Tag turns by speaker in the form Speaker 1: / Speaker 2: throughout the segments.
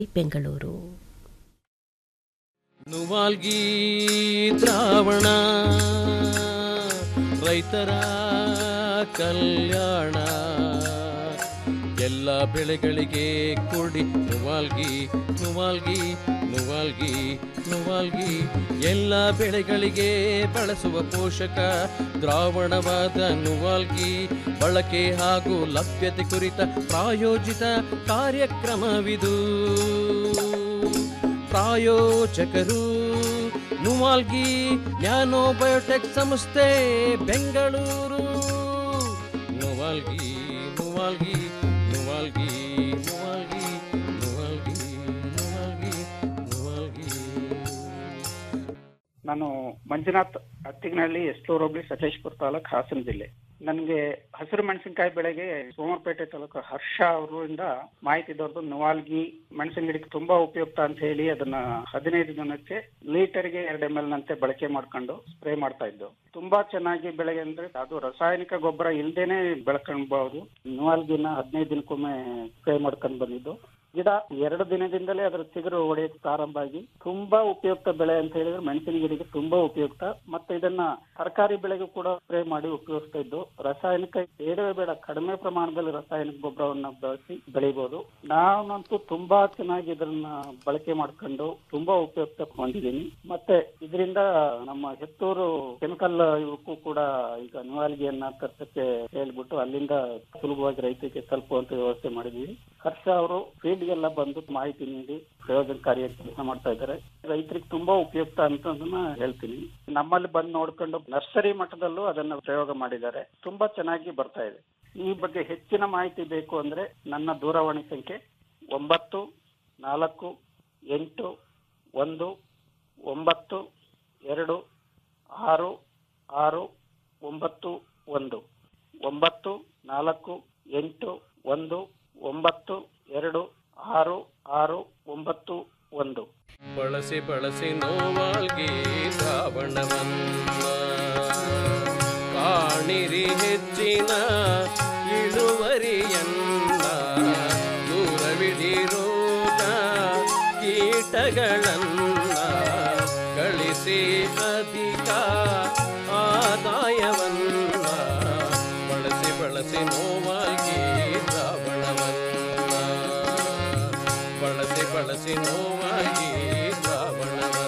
Speaker 1: ಬೆಂಗಳೂರು
Speaker 2: ನುವಾಲ್ಗಿ ದ್ರಾವಣ ರೈತರ ಕಲ್ಯಾಣ ಎಲ್ಲ ಬೆಳೆಗಳಿಗೆ ಕೊಡಿ ನುವಾಲ್ಗಿ ನುವಾಲ್ಗಿ ನುವಾಲ್ಗಿ ನುವಾಲ್ಗಿ ಎಲ್ಲ ಬೆಳೆಗಳಿಗೆ ಬಳಸುವ ಪೋಷಕ ದ್ರಾವಣವಾದ ನುವಾಲ್ಗಿ ಬಳಕೆ ಹಾಗೂ ಲಭ್ಯತೆ ಕುರಿತ ಪ್ರಾಯೋಜಿತ ಕಾರ್ಯಕ್ರಮವಿದು ಪ್ರಾಯೋಜಕರು ನುವಾಲ್ಗಿ ನ್ಯಾನೋ ಬಯೋಟೆಕ್ ಸಂಸ್ಥೆ ಬೆಂಗಳೂರು ನುವಾಲ್ಗಿ ನುವಾಲ್ಗಿ ನುವಾಲ್ಗಿ ನುವಾಲ್ಗಿ ನುವಾಲ್ಗಿ ನುವಾಲ್ಗಿ ನುವಾಲ್ಗಿ
Speaker 3: ನಾನು ಮಂಜುನಾಥ್ ಅತ್ತಿಗನಹಳ್ಳಿ ಎಸ್ಲೂರು ಹೋಬಳಿ ಸಕಲೇಶ್ಪುರ ತಾಲೂಕ್ ಹಾಸನ ಜಿಲ್ಲೆ ನನಗೆ ಹಸಿರು ಮೆಣಸಿನಕಾಯಿ ಬೆಳೆಗೆ ಸೋಮವಾರಪೇಟೆ ತಾಲೂಕು ಹರ್ಷ ಅವರಿಂದ ಮಾಹಿತಿ ದೊರೆದು ನವಾಲ್ಗಿ ಮೆಣಸಿನ ಗಿಡಕ್ಕೆ ತುಂಬಾ ಉಪಯುಕ್ತ ಅಂತ ಹೇಳಿ ಅದನ್ನ ಹದಿನೈದು ದಿನಕ್ಕೆ ಲೀಟರ್ಗೆ ಎರಡು ಎಂ ಎಲ್ ನಂತೆ ಬಳಕೆ ಮಾಡ್ಕೊಂಡು ಸ್ಪ್ರೇ ಮಾಡ್ತಾ ಇದ್ದು ತುಂಬಾ ಚೆನ್ನಾಗಿ ಬೆಳೆಗೆ ಅಂದ್ರೆ ಅದು ರಾಸಾಯನಿಕ ಗೊಬ್ಬರ ಇಲ್ದೇನೆ ಬೆಳ್ಕೊಳ್ಬಹುದು ನವಾಲ್ಗಿನ ಹದಿನೈದು ದಿನಕ್ಕೊಮ್ಮೆ ಸ್ಪ್ರೇ ಮಾಡ್ಕೊಂಡು ಬಂದಿದ್ದು ಗಿಡ ಎರಡು ದಿನದಿಂದಲೇ ಅದರ ಚಿಗುರು ಒಡೆಯಕ್ಕೆ ಪ್ರಾರಂಭ ಆಗಿ ತುಂಬಾ ಉಪಯುಕ್ತ ಬೆಳೆ ಅಂತ ಹೇಳಿದ್ರೆ ಮೆಣಸಿನ ಗಿಡಕ್ಕೆ ತುಂಬಾ ಉಪಯುಕ್ತ ಮತ್ತೆ ಇದನ್ನ ತರಕಾರಿ ಬೆಳೆಗೂ ಕೂಡ ಸ್ಪ್ರೇ ಮಾಡಿ ಉಪಯೋಗಿಸ್ತಾ ಇದ್ದು ರಾಸಾಯನಿಕ ಬೇಡವೇ ಬೇಡ ಕಡಿಮೆ ಪ್ರಮಾಣದಲ್ಲಿ ರಾಸಾಯನಿಕ ಗೊಬ್ಬರವನ್ನ ಬಳಸಿ ಬೆಳಿಬಹುದು ನಾನಂತೂ ತುಂಬಾ ಚೆನ್ನಾಗಿ ಇದನ್ನ ಬಳಕೆ ಮಾಡ್ಕೊಂಡು ತುಂಬಾ ಉಪಯುಕ್ತ ಹೊಂದಿದ್ದೀನಿ ಮತ್ತೆ ಇದರಿಂದ ನಮ್ಮ ಹೆತ್ತೂರು ಕೆಮಿಕಲ್ ಇವಕ್ಕೂ ಕೂಡ ಈಗ ನುವಾಲ್ಗಿಯನ್ನ ತರ್ಸಕ್ಕೆ ಹೇಳ್ಬಿಟ್ಟು ಅಲ್ಲಿಂದ ಸುಲಭವಾಗಿ ರೈತರಿಗೆ ತಲುಪುವಂತ ವ್ಯವಸ್ಥೆ ಮಾಡಿದ್ವಿ ಹರ್ಷ ಅವರು ಫೀಲ್ಡ್ ಗೆಲ್ಲ ಬಂದು ಮಾಹಿತಿ ನೀಡಿ ಪ್ರಯೋಜನಕಾರಿ ಕೆಲಸ ಮಾಡ್ತಾ ಇದ್ದಾರೆ ರೈತರಿಗೆ ತುಂಬಾ ಉಪಯುಕ್ತ ಅಂತ ಅದನ್ನ ಹೇಳ್ತೀನಿ ನಮ್ಮಲ್ಲಿ ಬಂದು ನೋಡ್ಕೊಂಡು ನರ್ಸರಿ ಮಟ್ಟದಲ್ಲೂ ಅದನ್ನ ಪ್ರಯೋಗ ಮಾಡಿದ್ದಾರೆ ತುಂಬಾ ಚೆನ್ನಾಗಿ ಬರ್ತಾ ಇದೆ ಈ ಬಗ್ಗೆ ಹೆಚ್ಚಿನ ಮಾಹಿತಿ ಬೇಕು ಅಂದ್ರೆ ನನ್ನ ದೂರವಾಣಿ ಸಂಖ್ಯೆ ಒಂಬತ್ತು ನಾಲ್ಕು ಎಂಟು ಒಂದು ಒಂಬತ್ತು ಎರಡು ಆರು ಆರು ಒಂಬತ್ತು ಒಂದು ಒಂಬತ್ತು ನಾಲ್ಕು ಎಂಟು ಒಂದು ಒಂಬತ್ತು ಎರಡು ಆರು ಆರು ಒಂಬತ್ತು ಒಂದು
Speaker 2: ಬಳಸಿ ಬಳಸಿ ನೋವಾಲ್ಗಿ ದ್ರಾವಣವನ್ನ ಕಾಣಿರಿ ಹೆಚ್ಚಿನ ಇಳುವರಿಯನ್ನ ದೂರವಿಡಿರೋಗ ಕೀಟಗಳನ್ನ ಗಳಿಸಿ ಅಧಿಕ ಆದಾಯವನ್ನ ಬಳಸಿ ಬಳಸಿ ನೋವಾಗಿ ದ್ರಾವಣವನ್ನ ಬಳಸಿ ಬಳಸಿ ನೋವಾಗಿ ದ್ರಾವಣವನ್ನ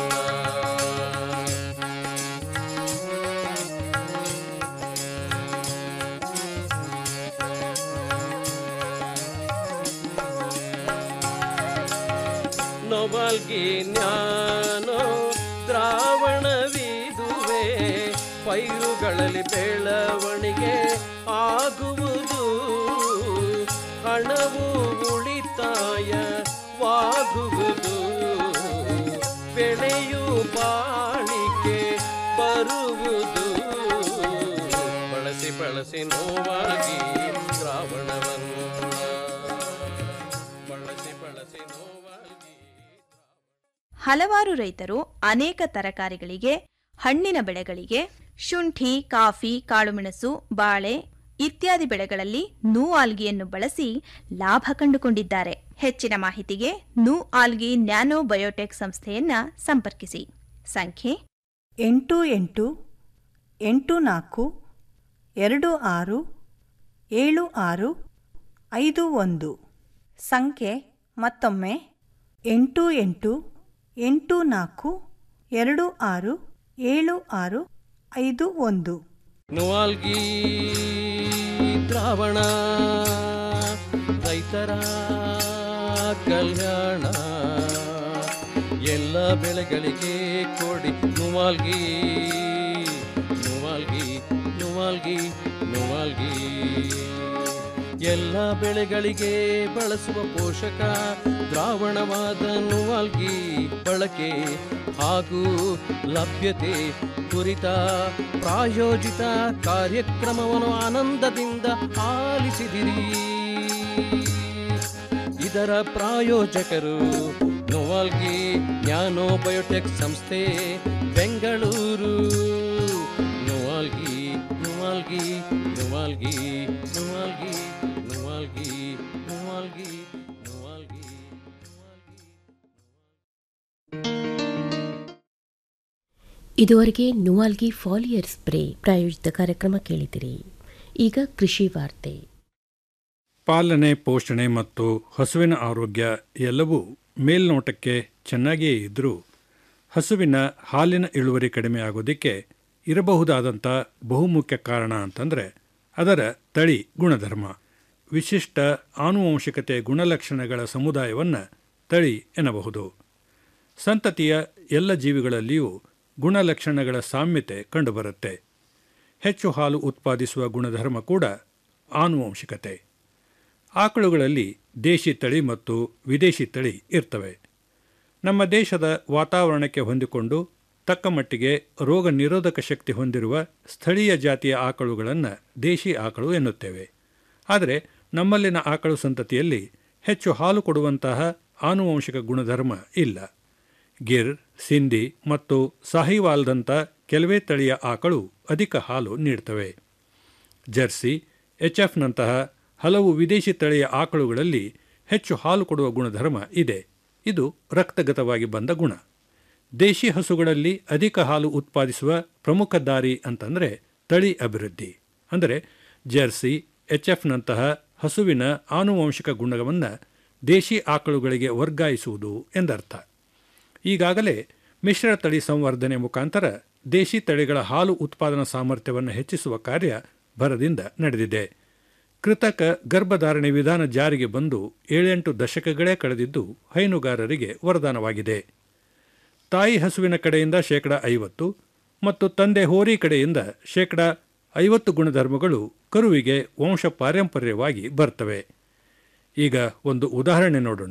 Speaker 2: ನೊಬಲ್ಗಿ ಜ್ಞಾನೋ ದ್ರಾವಣವಿದುವೆ ಪೈರುಗಳಲ್ಲಿ ಬೆಳವಣಿಗೆ ಆಗುವುದು ಹಣವು ಉಳಿತಾಯವಾಗುವುದು ಬೆಳೆಯು ಬಾಳಿಕೆ ಬರುವುದು ಬಳಸಿ ಬಳಸಿ ನೋವಾಗಿ ದ್ರಾವಣವನ್ನು ಬಳಸಿ ಬಳಸಿ ನೋವಾಗಿ
Speaker 4: ಹಲವಾರು ರೈತರು ಅನೇಕ ತರಕಾರಿಗಳಿಗೆ ಹಣ್ಣಿನ ಬೆಳೆಗಳಿಗೆ ಶುಂಠಿ ಕಾಫಿ ಕಾಳುಮೆಣಸು ಬಾಳೆ ಇತ್ಯಾದಿ ಬೆಳೆಗಳಲ್ಲಿ ನೂ ಆಲ್ಗಿಯನ್ನು ಬಳಸಿ ಲಾಭ ಕಂಡುಕೊಂಡಿದ್ದಾರೆ ಹೆಚ್ಚಿನ ಮಾಹಿತಿಗೆ ನೂ ಆಲ್ಗಿ ನ್ಯಾನೋ ಬಯೋಟೆಕ್ ಸಂಸ್ಥೆಯನ್ನ ಸಂಪರ್ಕಿಸಿ ಸಂಖ್ಯೆ
Speaker 5: ಎಂಟು ಎಂಟು ಎಂಟು ನಾಲ್ಕು ಎರಡು ಆರು ಏಳು ಆರು ಐದು ಒಂದು ಸಂಖ್ಯೆ ಮತ್ತೊಮ್ಮೆ ಎಂಟು ಎಂಟು ಎಂಟು ನಾಲ್ಕು ಎರಡು ಆರು ಏಳು ಆರು ಐದು ಒಂದು
Speaker 2: ನುವಾಲ್ಗಿ ದ್ರಾವಣ ರೈತರ ಕಲ್ಯಾಣ ಎಲ್ಲ ಬೆಳೆಗಳಿಗೆ ಕೊಡಿ ನುವಾಲ್ಗಿ ನುವಾಲ್ಗಿ ನುವಾಲ್ಗಿ ನುವಾಲ್ಗಿ ಎಲ್ಲ ಬೆಳೆಗಳಿಗೆ ಬಳಸುವ ಪೋಷಕ ದ್ರಾವಣವಾದ ನುವಾಲ್ಗಿ ಬಳಕೆ ಹಾಗೂ ಲಭ್ಯತೆ ಕುರಿತ ಪ್ರಾಯೋಜಿತ ಕಾರ್ಯಕ್ರಮವನ್ನು ಆನಂದದಿಂದ ಆಲಿಸಿದಿರಿ ಇದರ ಪ್ರಾಯೋಜಕರು ನೋವಾಲ್ಗಿ ನ್ಯಾನೋ ಬಯೋಟೆಕ್ ಸಂಸ್ಥೆ ಬೆಂಗಳೂರು ನೋವಾಲ್ಗಿ ನೋವಾಲ್ಗಿ ನೋವಾಲ್ಗಿ ನೋವಾಲ್ಗಿ ನೋವಾಲ್ಗಿ ನೋವಾಲ್ಗಿ ನೋವಾಲ್ಗಿ
Speaker 1: ಇದುವರೆಗೆ ನುವಾಲ್ಗಿ ಫಾಲಿಯರ್ ಸ್ಪ್ರೇ ಪ್ರಾಯೋಜಿತ ಕಾರ್ಯಕ್ರಮ ಕೇಳಿದಿರಿ ಈಗ ಕೃಷಿ ವಾರ್ತೆ
Speaker 6: ಪಾಲನೆ ಪೋಷಣೆ ಮತ್ತು ಹಸುವಿನ ಆರೋಗ್ಯ ಎಲ್ಲವೂ ಮೇಲ್ನೋಟಕ್ಕೆ ಚೆನ್ನಾಗಿಯೇ ಇದ್ದರೂ ಹಸುವಿನ ಹಾಲಿನ ಇಳುವರಿ ಕಡಿಮೆ ಆಗೋದಕ್ಕೆ ಇರಬಹುದಾದಂಥ ಬಹುಮುಖ್ಯ ಕಾರಣ ಅಂತಂದರೆ ಅದರ ತಳಿ ಗುಣಧರ್ಮ ವಿಶಿಷ್ಟ ಆನುವಂಶಿಕತೆ ಗುಣಲಕ್ಷಣಗಳ ಸಮುದಾಯವನ್ನು ತಳಿ ಎನ್ನಬಹುದು ಸಂತತಿಯ ಎಲ್ಲ ಜೀವಿಗಳಲ್ಲಿಯೂ ಗುಣಲಕ್ಷಣಗಳ ಸಾಮ್ಯತೆ ಕಂಡುಬರುತ್ತೆ ಹೆಚ್ಚು ಹಾಲು ಉತ್ಪಾದಿಸುವ ಗುಣಧರ್ಮ ಕೂಡ ಆನುವಂಶಿಕತೆ ಆಕಳುಗಳಲ್ಲಿ ದೇಶಿ ತಳಿ ಮತ್ತು ವಿದೇಶಿ ತಳಿ ಇರ್ತವೆ ನಮ್ಮ ದೇಶದ ವಾತಾವರಣಕ್ಕೆ ಹೊಂದಿಕೊಂಡು ತಕ್ಕ ಮಟ್ಟಿಗೆ ರೋಗ ನಿರೋಧಕ ಶಕ್ತಿ ಹೊಂದಿರುವ ಸ್ಥಳೀಯ ಜಾತಿಯ ಆಕಳುಗಳನ್ನು ದೇಶಿ ಆಕಳು ಎನ್ನುತ್ತೇವೆ ಆದರೆ ನಮ್ಮಲ್ಲಿನ ಆಕಳು ಸಂತತಿಯಲ್ಲಿ ಹೆಚ್ಚು ಹಾಲು ಕೊಡುವಂತಹ ಆನುವಂಶಿಕ ಗುಣಧರ್ಮ ಇಲ್ಲ ಗಿರ್ ಸಿಂಧಿ ಮತ್ತು ಸಾಹಿವಾಲ್ದಂಥ ಕೆಲವೇ ತಳಿಯ ಆಕಳು ಅಧಿಕ ಹಾಲು ನೀಡ್ತವೆ ಜರ್ಸಿ ಎಚ್ ಎಫ್ನಂತಹ ಹಲವು ವಿದೇಶಿ ತಳಿಯ ಆಕಳುಗಳಲ್ಲಿ ಹೆಚ್ಚು ಹಾಲು ಕೊಡುವ ಗುಣಧರ್ಮ ಇದೆ ಇದು ರಕ್ತಗತವಾಗಿ ಬಂದ ಗುಣ ದೇಶಿ ಹಸುಗಳಲ್ಲಿ ಅಧಿಕ ಹಾಲು ಉತ್ಪಾದಿಸುವ ಪ್ರಮುಖ ದಾರಿ ಅಂತಂದರೆ ತಳಿ ಅಭಿವೃದ್ಧಿ ಅಂದರೆ ಜರ್ಸಿ ಎಚ್ ಎಫ್ನಂತಹ ಹಸುವಿನ ಆನುವಂಶಿಕ ಗುಣವನ್ನು ದೇಶಿ ಆಕಳುಗಳಿಗೆ ವರ್ಗಾಯಿಸುವುದು ಎಂದರ್ಥ ಈಗಾಗಲೇ ಮಿಶ್ರ ತಳಿ ಸಂವರ್ಧನೆ ಮುಖಾಂತರ ದೇಶಿ ತಳಿಗಳ ಹಾಲು ಉತ್ಪಾದನಾ ಸಾಮರ್ಥ್ಯವನ್ನು ಹೆಚ್ಚಿಸುವ ಕಾರ್ಯ ಭರದಿಂದ ನಡೆದಿದೆ ಕೃತಕ ಗರ್ಭಧಾರಣೆ ವಿಧಾನ ಜಾರಿಗೆ ಬಂದು ಏಳೆಂಟು ದಶಕಗಳೇ ಕಳೆದಿದ್ದು ಹೈನುಗಾರರಿಗೆ ವರದಾನವಾಗಿದೆ ತಾಯಿ ಹಸುವಿನ ಕಡೆಯಿಂದ ಶೇಕಡ ಐವತ್ತು ಮತ್ತು ತಂದೆ ಹೋರಿ ಕಡೆಯಿಂದ ಶೇಕಡ ಐವತ್ತು ಗುಣಧರ್ಮಗಳು ಕರುವಿಗೆ ವಂಶ ಪಾರಂಪರ್ಯವಾಗಿ ಬರ್ತವೆ ಈಗ ಒಂದು ಉದಾಹರಣೆ ನೋಡೋಣ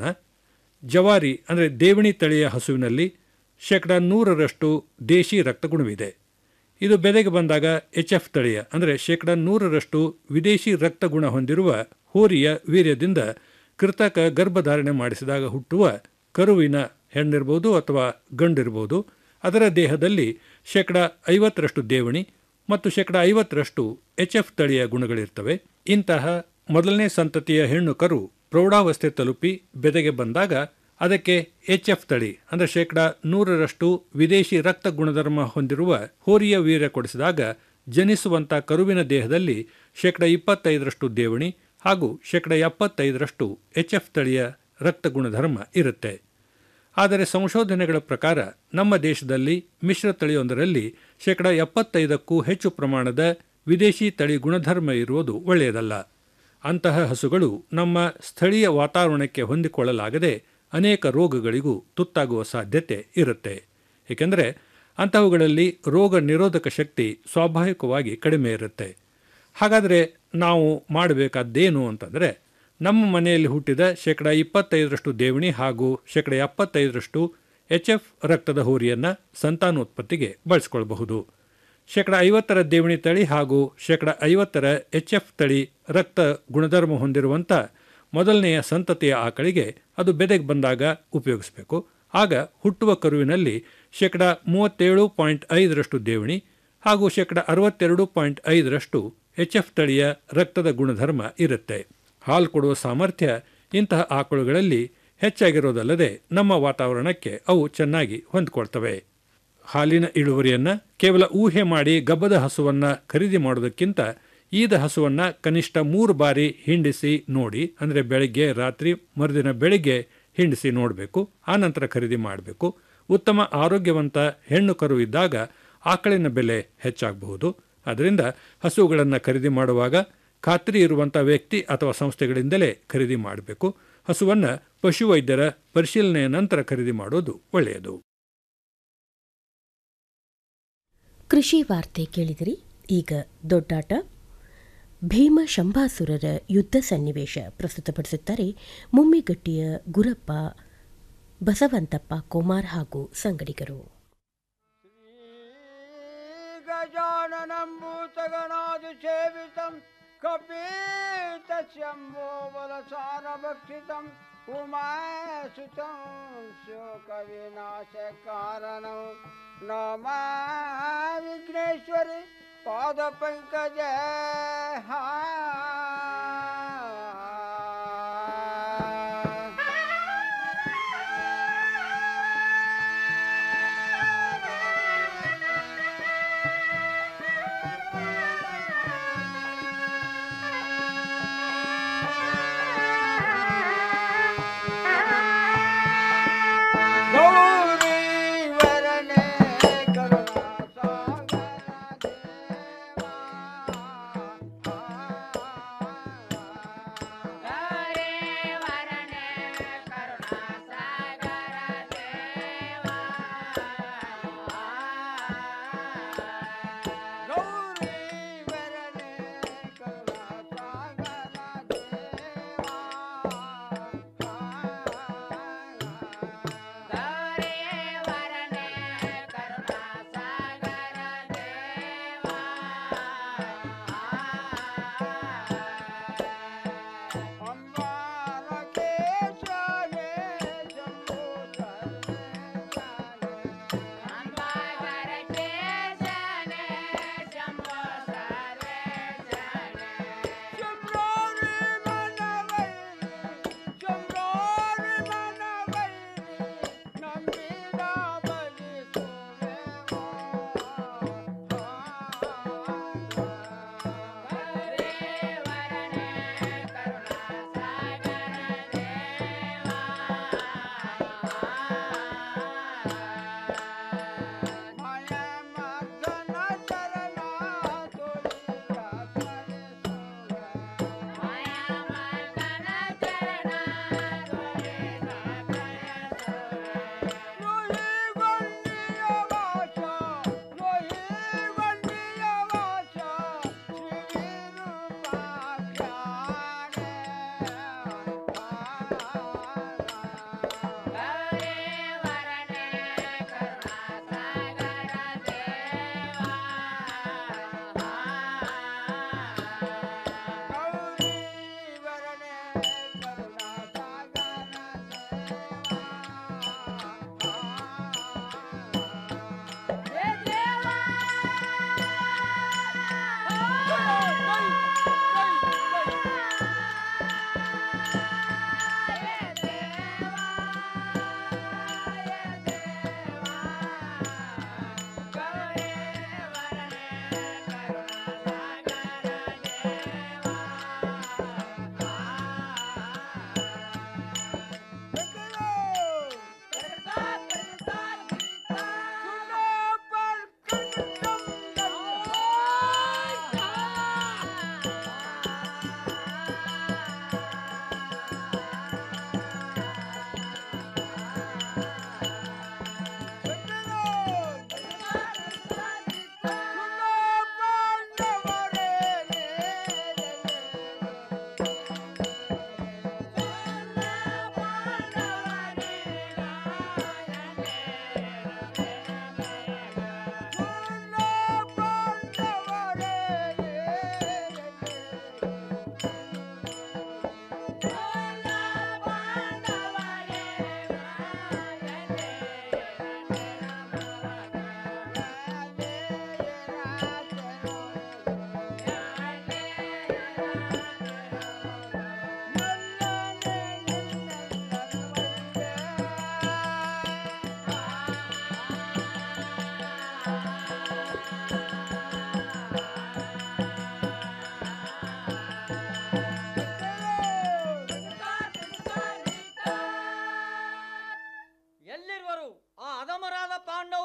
Speaker 6: ಜವಾರಿ ಅಂದರೆ ದೇವಣಿ ತಳಿಯ ಹಸುವಿನಲ್ಲಿ ಶೇಕಡ ನೂರರಷ್ಟು ದೇಶಿ ರಕ್ತಗುಣವಿದೆ ಇದು ಬೆಲೆಗೆ ಬಂದಾಗ ಎಚ್ ಎಫ್ ತಳಿಯ ಅಂದರೆ ಶೇಕಡ ನೂರರಷ್ಟು ವಿದೇಶಿ ರಕ್ತಗುಣ ಹೊಂದಿರುವ ಹೋರಿಯ ವೀರ್ಯದಿಂದ ಕೃತಕ ಗರ್ಭಧಾರಣೆ ಮಾಡಿಸಿದಾಗ ಹುಟ್ಟುವ ಕರುವಿನ ಹೆಣ್ಣಿರ್ಬೋದು ಅಥವಾ ಗಂಡಿರ್ಬೋದು ಅದರ ದೇಹದಲ್ಲಿ ಶೇಕಡ ಐವತ್ತರಷ್ಟು ದೇವಣಿ ಮತ್ತು ಶೇಕಡ ಐವತ್ತರಷ್ಟು ಎಚ್ ಎಫ್ ತಳಿಯ ಗುಣಗಳಿರ್ತವೆ ಇಂತಹ ಮೊದಲನೇ ಸಂತತಿಯ ಹೆಣ್ಣು ಕರು ಪ್ರೌಢಾವಸ್ಥೆ ತಲುಪಿ ಬೆದೆಗೆ ಬಂದಾಗ ಅದಕ್ಕೆ ಎಚ್ ಎಫ್ ತಳಿ ಅಂದರೆ ಶೇಕಡ ನೂರರಷ್ಟು ವಿದೇಶಿ ರಕ್ತ ಗುಣಧರ್ಮ ಹೊಂದಿರುವ ಹೋರಿಯ ವೀರ್ಯ ಕೊಡಿಸಿದಾಗ ಜನಿಸುವಂಥ ಕರುವಿನ ದೇಹದಲ್ಲಿ ಶೇಕಡ ಇಪ್ಪತ್ತೈದರಷ್ಟು ದೇವಣಿ ಹಾಗೂ ಶೇಕಡ ಎಪ್ಪತ್ತೈದರಷ್ಟು ಎಚ್ ಎಫ್ ತಳಿಯ ರಕ್ತ ಗುಣಧರ್ಮ ಇರುತ್ತೆ ಆದರೆ ಸಂಶೋಧನೆಗಳ ಪ್ರಕಾರ ನಮ್ಮ ದೇಶದಲ್ಲಿ ಮಿಶ್ರ ತಳಿಯೊಂದರಲ್ಲಿ ಶೇಕಡ ಎಪ್ಪತ್ತೈದಕ್ಕೂ ಹೆಚ್ಚು ಪ್ರಮಾಣದ ವಿದೇಶಿ ತಳಿ ಗುಣಧರ್ಮ ಇರುವುದು ಒಳ್ಳೆಯದಲ್ಲ ಅಂತಹ ಹಸುಗಳು ನಮ್ಮ ಸ್ಥಳೀಯ ವಾತಾವರಣಕ್ಕೆ ಹೊಂದಿಕೊಳ್ಳಲಾಗದೆ ಅನೇಕ ರೋಗಗಳಿಗೂ ತುತ್ತಾಗುವ ಸಾಧ್ಯತೆ ಇರುತ್ತೆ ಏಕೆಂದರೆ ಅಂತಹವುಗಳಲ್ಲಿ ರೋಗ ನಿರೋಧಕ ಶಕ್ತಿ ಸ್ವಾಭಾವಿಕವಾಗಿ ಕಡಿಮೆ ಇರುತ್ತೆ ಹಾಗಾದರೆ ನಾವು ಮಾಡಬೇಕಾದ್ದೇನು ಅಂತಂದರೆ ನಮ್ಮ ಮನೆಯಲ್ಲಿ ಹುಟ್ಟಿದ ಶೇಕಡ ಇಪ್ಪತ್ತೈದರಷ್ಟು ದೇವಣಿ ಹಾಗೂ ಶೇಕಡ ಎಪ್ಪತ್ತೈದರಷ್ಟು ಎಚ್ ಎಫ್ ರಕ್ತದ ಹೋರಿಯನ್ನು ಸಂತಾನೋತ್ಪತ್ತಿಗೆ ಬಳಸಿಕೊಳ್ಳಬಹುದು ಶೇಕಡ ಐವತ್ತರ ದೇವಣಿ ತಳಿ ಹಾಗೂ ಶೇಕಡ ಐವತ್ತರ ಎಚ್ ಎಫ್ ತಳಿ ರಕ್ತ ಗುಣಧರ್ಮ ಹೊಂದಿರುವಂಥ ಮೊದಲನೆಯ ಸಂತತಿಯ ಆಕಳಿಗೆ ಅದು ಬೆದೆಗೆ ಬಂದಾಗ ಉಪಯೋಗಿಸಬೇಕು ಆಗ ಹುಟ್ಟುವ ಕರುವಿನಲ್ಲಿ ಶೇಕಡ ಮೂವತ್ತೇಳು ಪಾಯಿಂಟ್ ಐದರಷ್ಟು ದೇವಣಿ ಹಾಗೂ ಶೇಕಡ ಅರವತ್ತೆರಡು ಪಾಯಿಂಟ್ ಐದರಷ್ಟು ಎಚ್ ಎಫ್ ತಳಿಯ ರಕ್ತದ ಗುಣಧರ್ಮ ಇರುತ್ತೆ ಹಾಲು ಕೊಡುವ ಸಾಮರ್ಥ್ಯ ಇಂತಹ ಆಕಳುಗಳಲ್ಲಿ ಹೆಚ್ಚಾಗಿರೋದಲ್ಲದೆ ನಮ್ಮ ವಾತಾವರಣಕ್ಕೆ ಅವು ಚೆನ್ನಾಗಿ ಹೊಂದಿಕೊಳ್ತವೆ ಹಾಲಿನ ಇಳುವರಿಯನ್ನು ಕೇವಲ ಊಹೆ ಮಾಡಿ ಗಬ್ಬದ ಹಸುವನ್ನು ಖರೀದಿ ಮಾಡೋದಕ್ಕಿಂತ ಈದ ಹಸುವನ್ನು ಕನಿಷ್ಠ ಮೂರು ಬಾರಿ ಹಿಂಡಿಸಿ ನೋಡಿ ಅಂದರೆ ಬೆಳಗ್ಗೆ ರಾತ್ರಿ ಮರುದಿನ ಬೆಳಿಗ್ಗೆ ಹಿಂಡಿಸಿ ನೋಡಬೇಕು ಆನಂತರ ಖರೀದಿ ಮಾಡಬೇಕು ಉತ್ತಮ ಆರೋಗ್ಯವಂತ ಹೆಣ್ಣು ಕರು ಇದ್ದಾಗ ಆಕಳಿನ ಬೆಲೆ ಹೆಚ್ಚಾಗಬಹುದು ಅದರಿಂದ ಹಸುಗಳನ್ನು ಖರೀದಿ ಮಾಡುವಾಗ ಖಾತ್ರಿ ಇರುವಂಥ ವ್ಯಕ್ತಿ ಅಥವಾ ಸಂಸ್ಥೆಗಳಿಂದಲೇ ಖರೀದಿ ಮಾಡಬೇಕು ಹಸುವನ್ನು ಪಶುವೈದ್ಯರ ಪರಿಶೀಲನೆಯ ನಂತರ ಖರೀದಿ ಮಾಡೋದು ಒಳ್ಳೆಯದು
Speaker 1: ಕೃಷಿ ವಾರ್ತೆ ಕೇಳಿದಿರಿ ಈಗ ದೊಡ್ಡಾಟ ಭೀಮ ಶಂಭಾಸುರರ ಯುದ್ಧ ಸನ್ನಿವೇಶ ಪ್ರಸ್ತುತಪಡಿಸುತ್ತಾರೆ ಮುಮ್ಮಿಗಟ್ಟಿಯ ಗುರಪ್ಪ ಬಸವಂತಪ್ಪ ಕುಮಾರ್ ಹಾಗೂ ಸಂಗಡಿಗರು
Speaker 7: गजाननम्बूतगणादिसेवितं कपीतस्यम्बो बलसारभक्षितम् उमासुतं शोकविनाशकारणं नमा विघ्नेश्वरि पादपङ्कज हा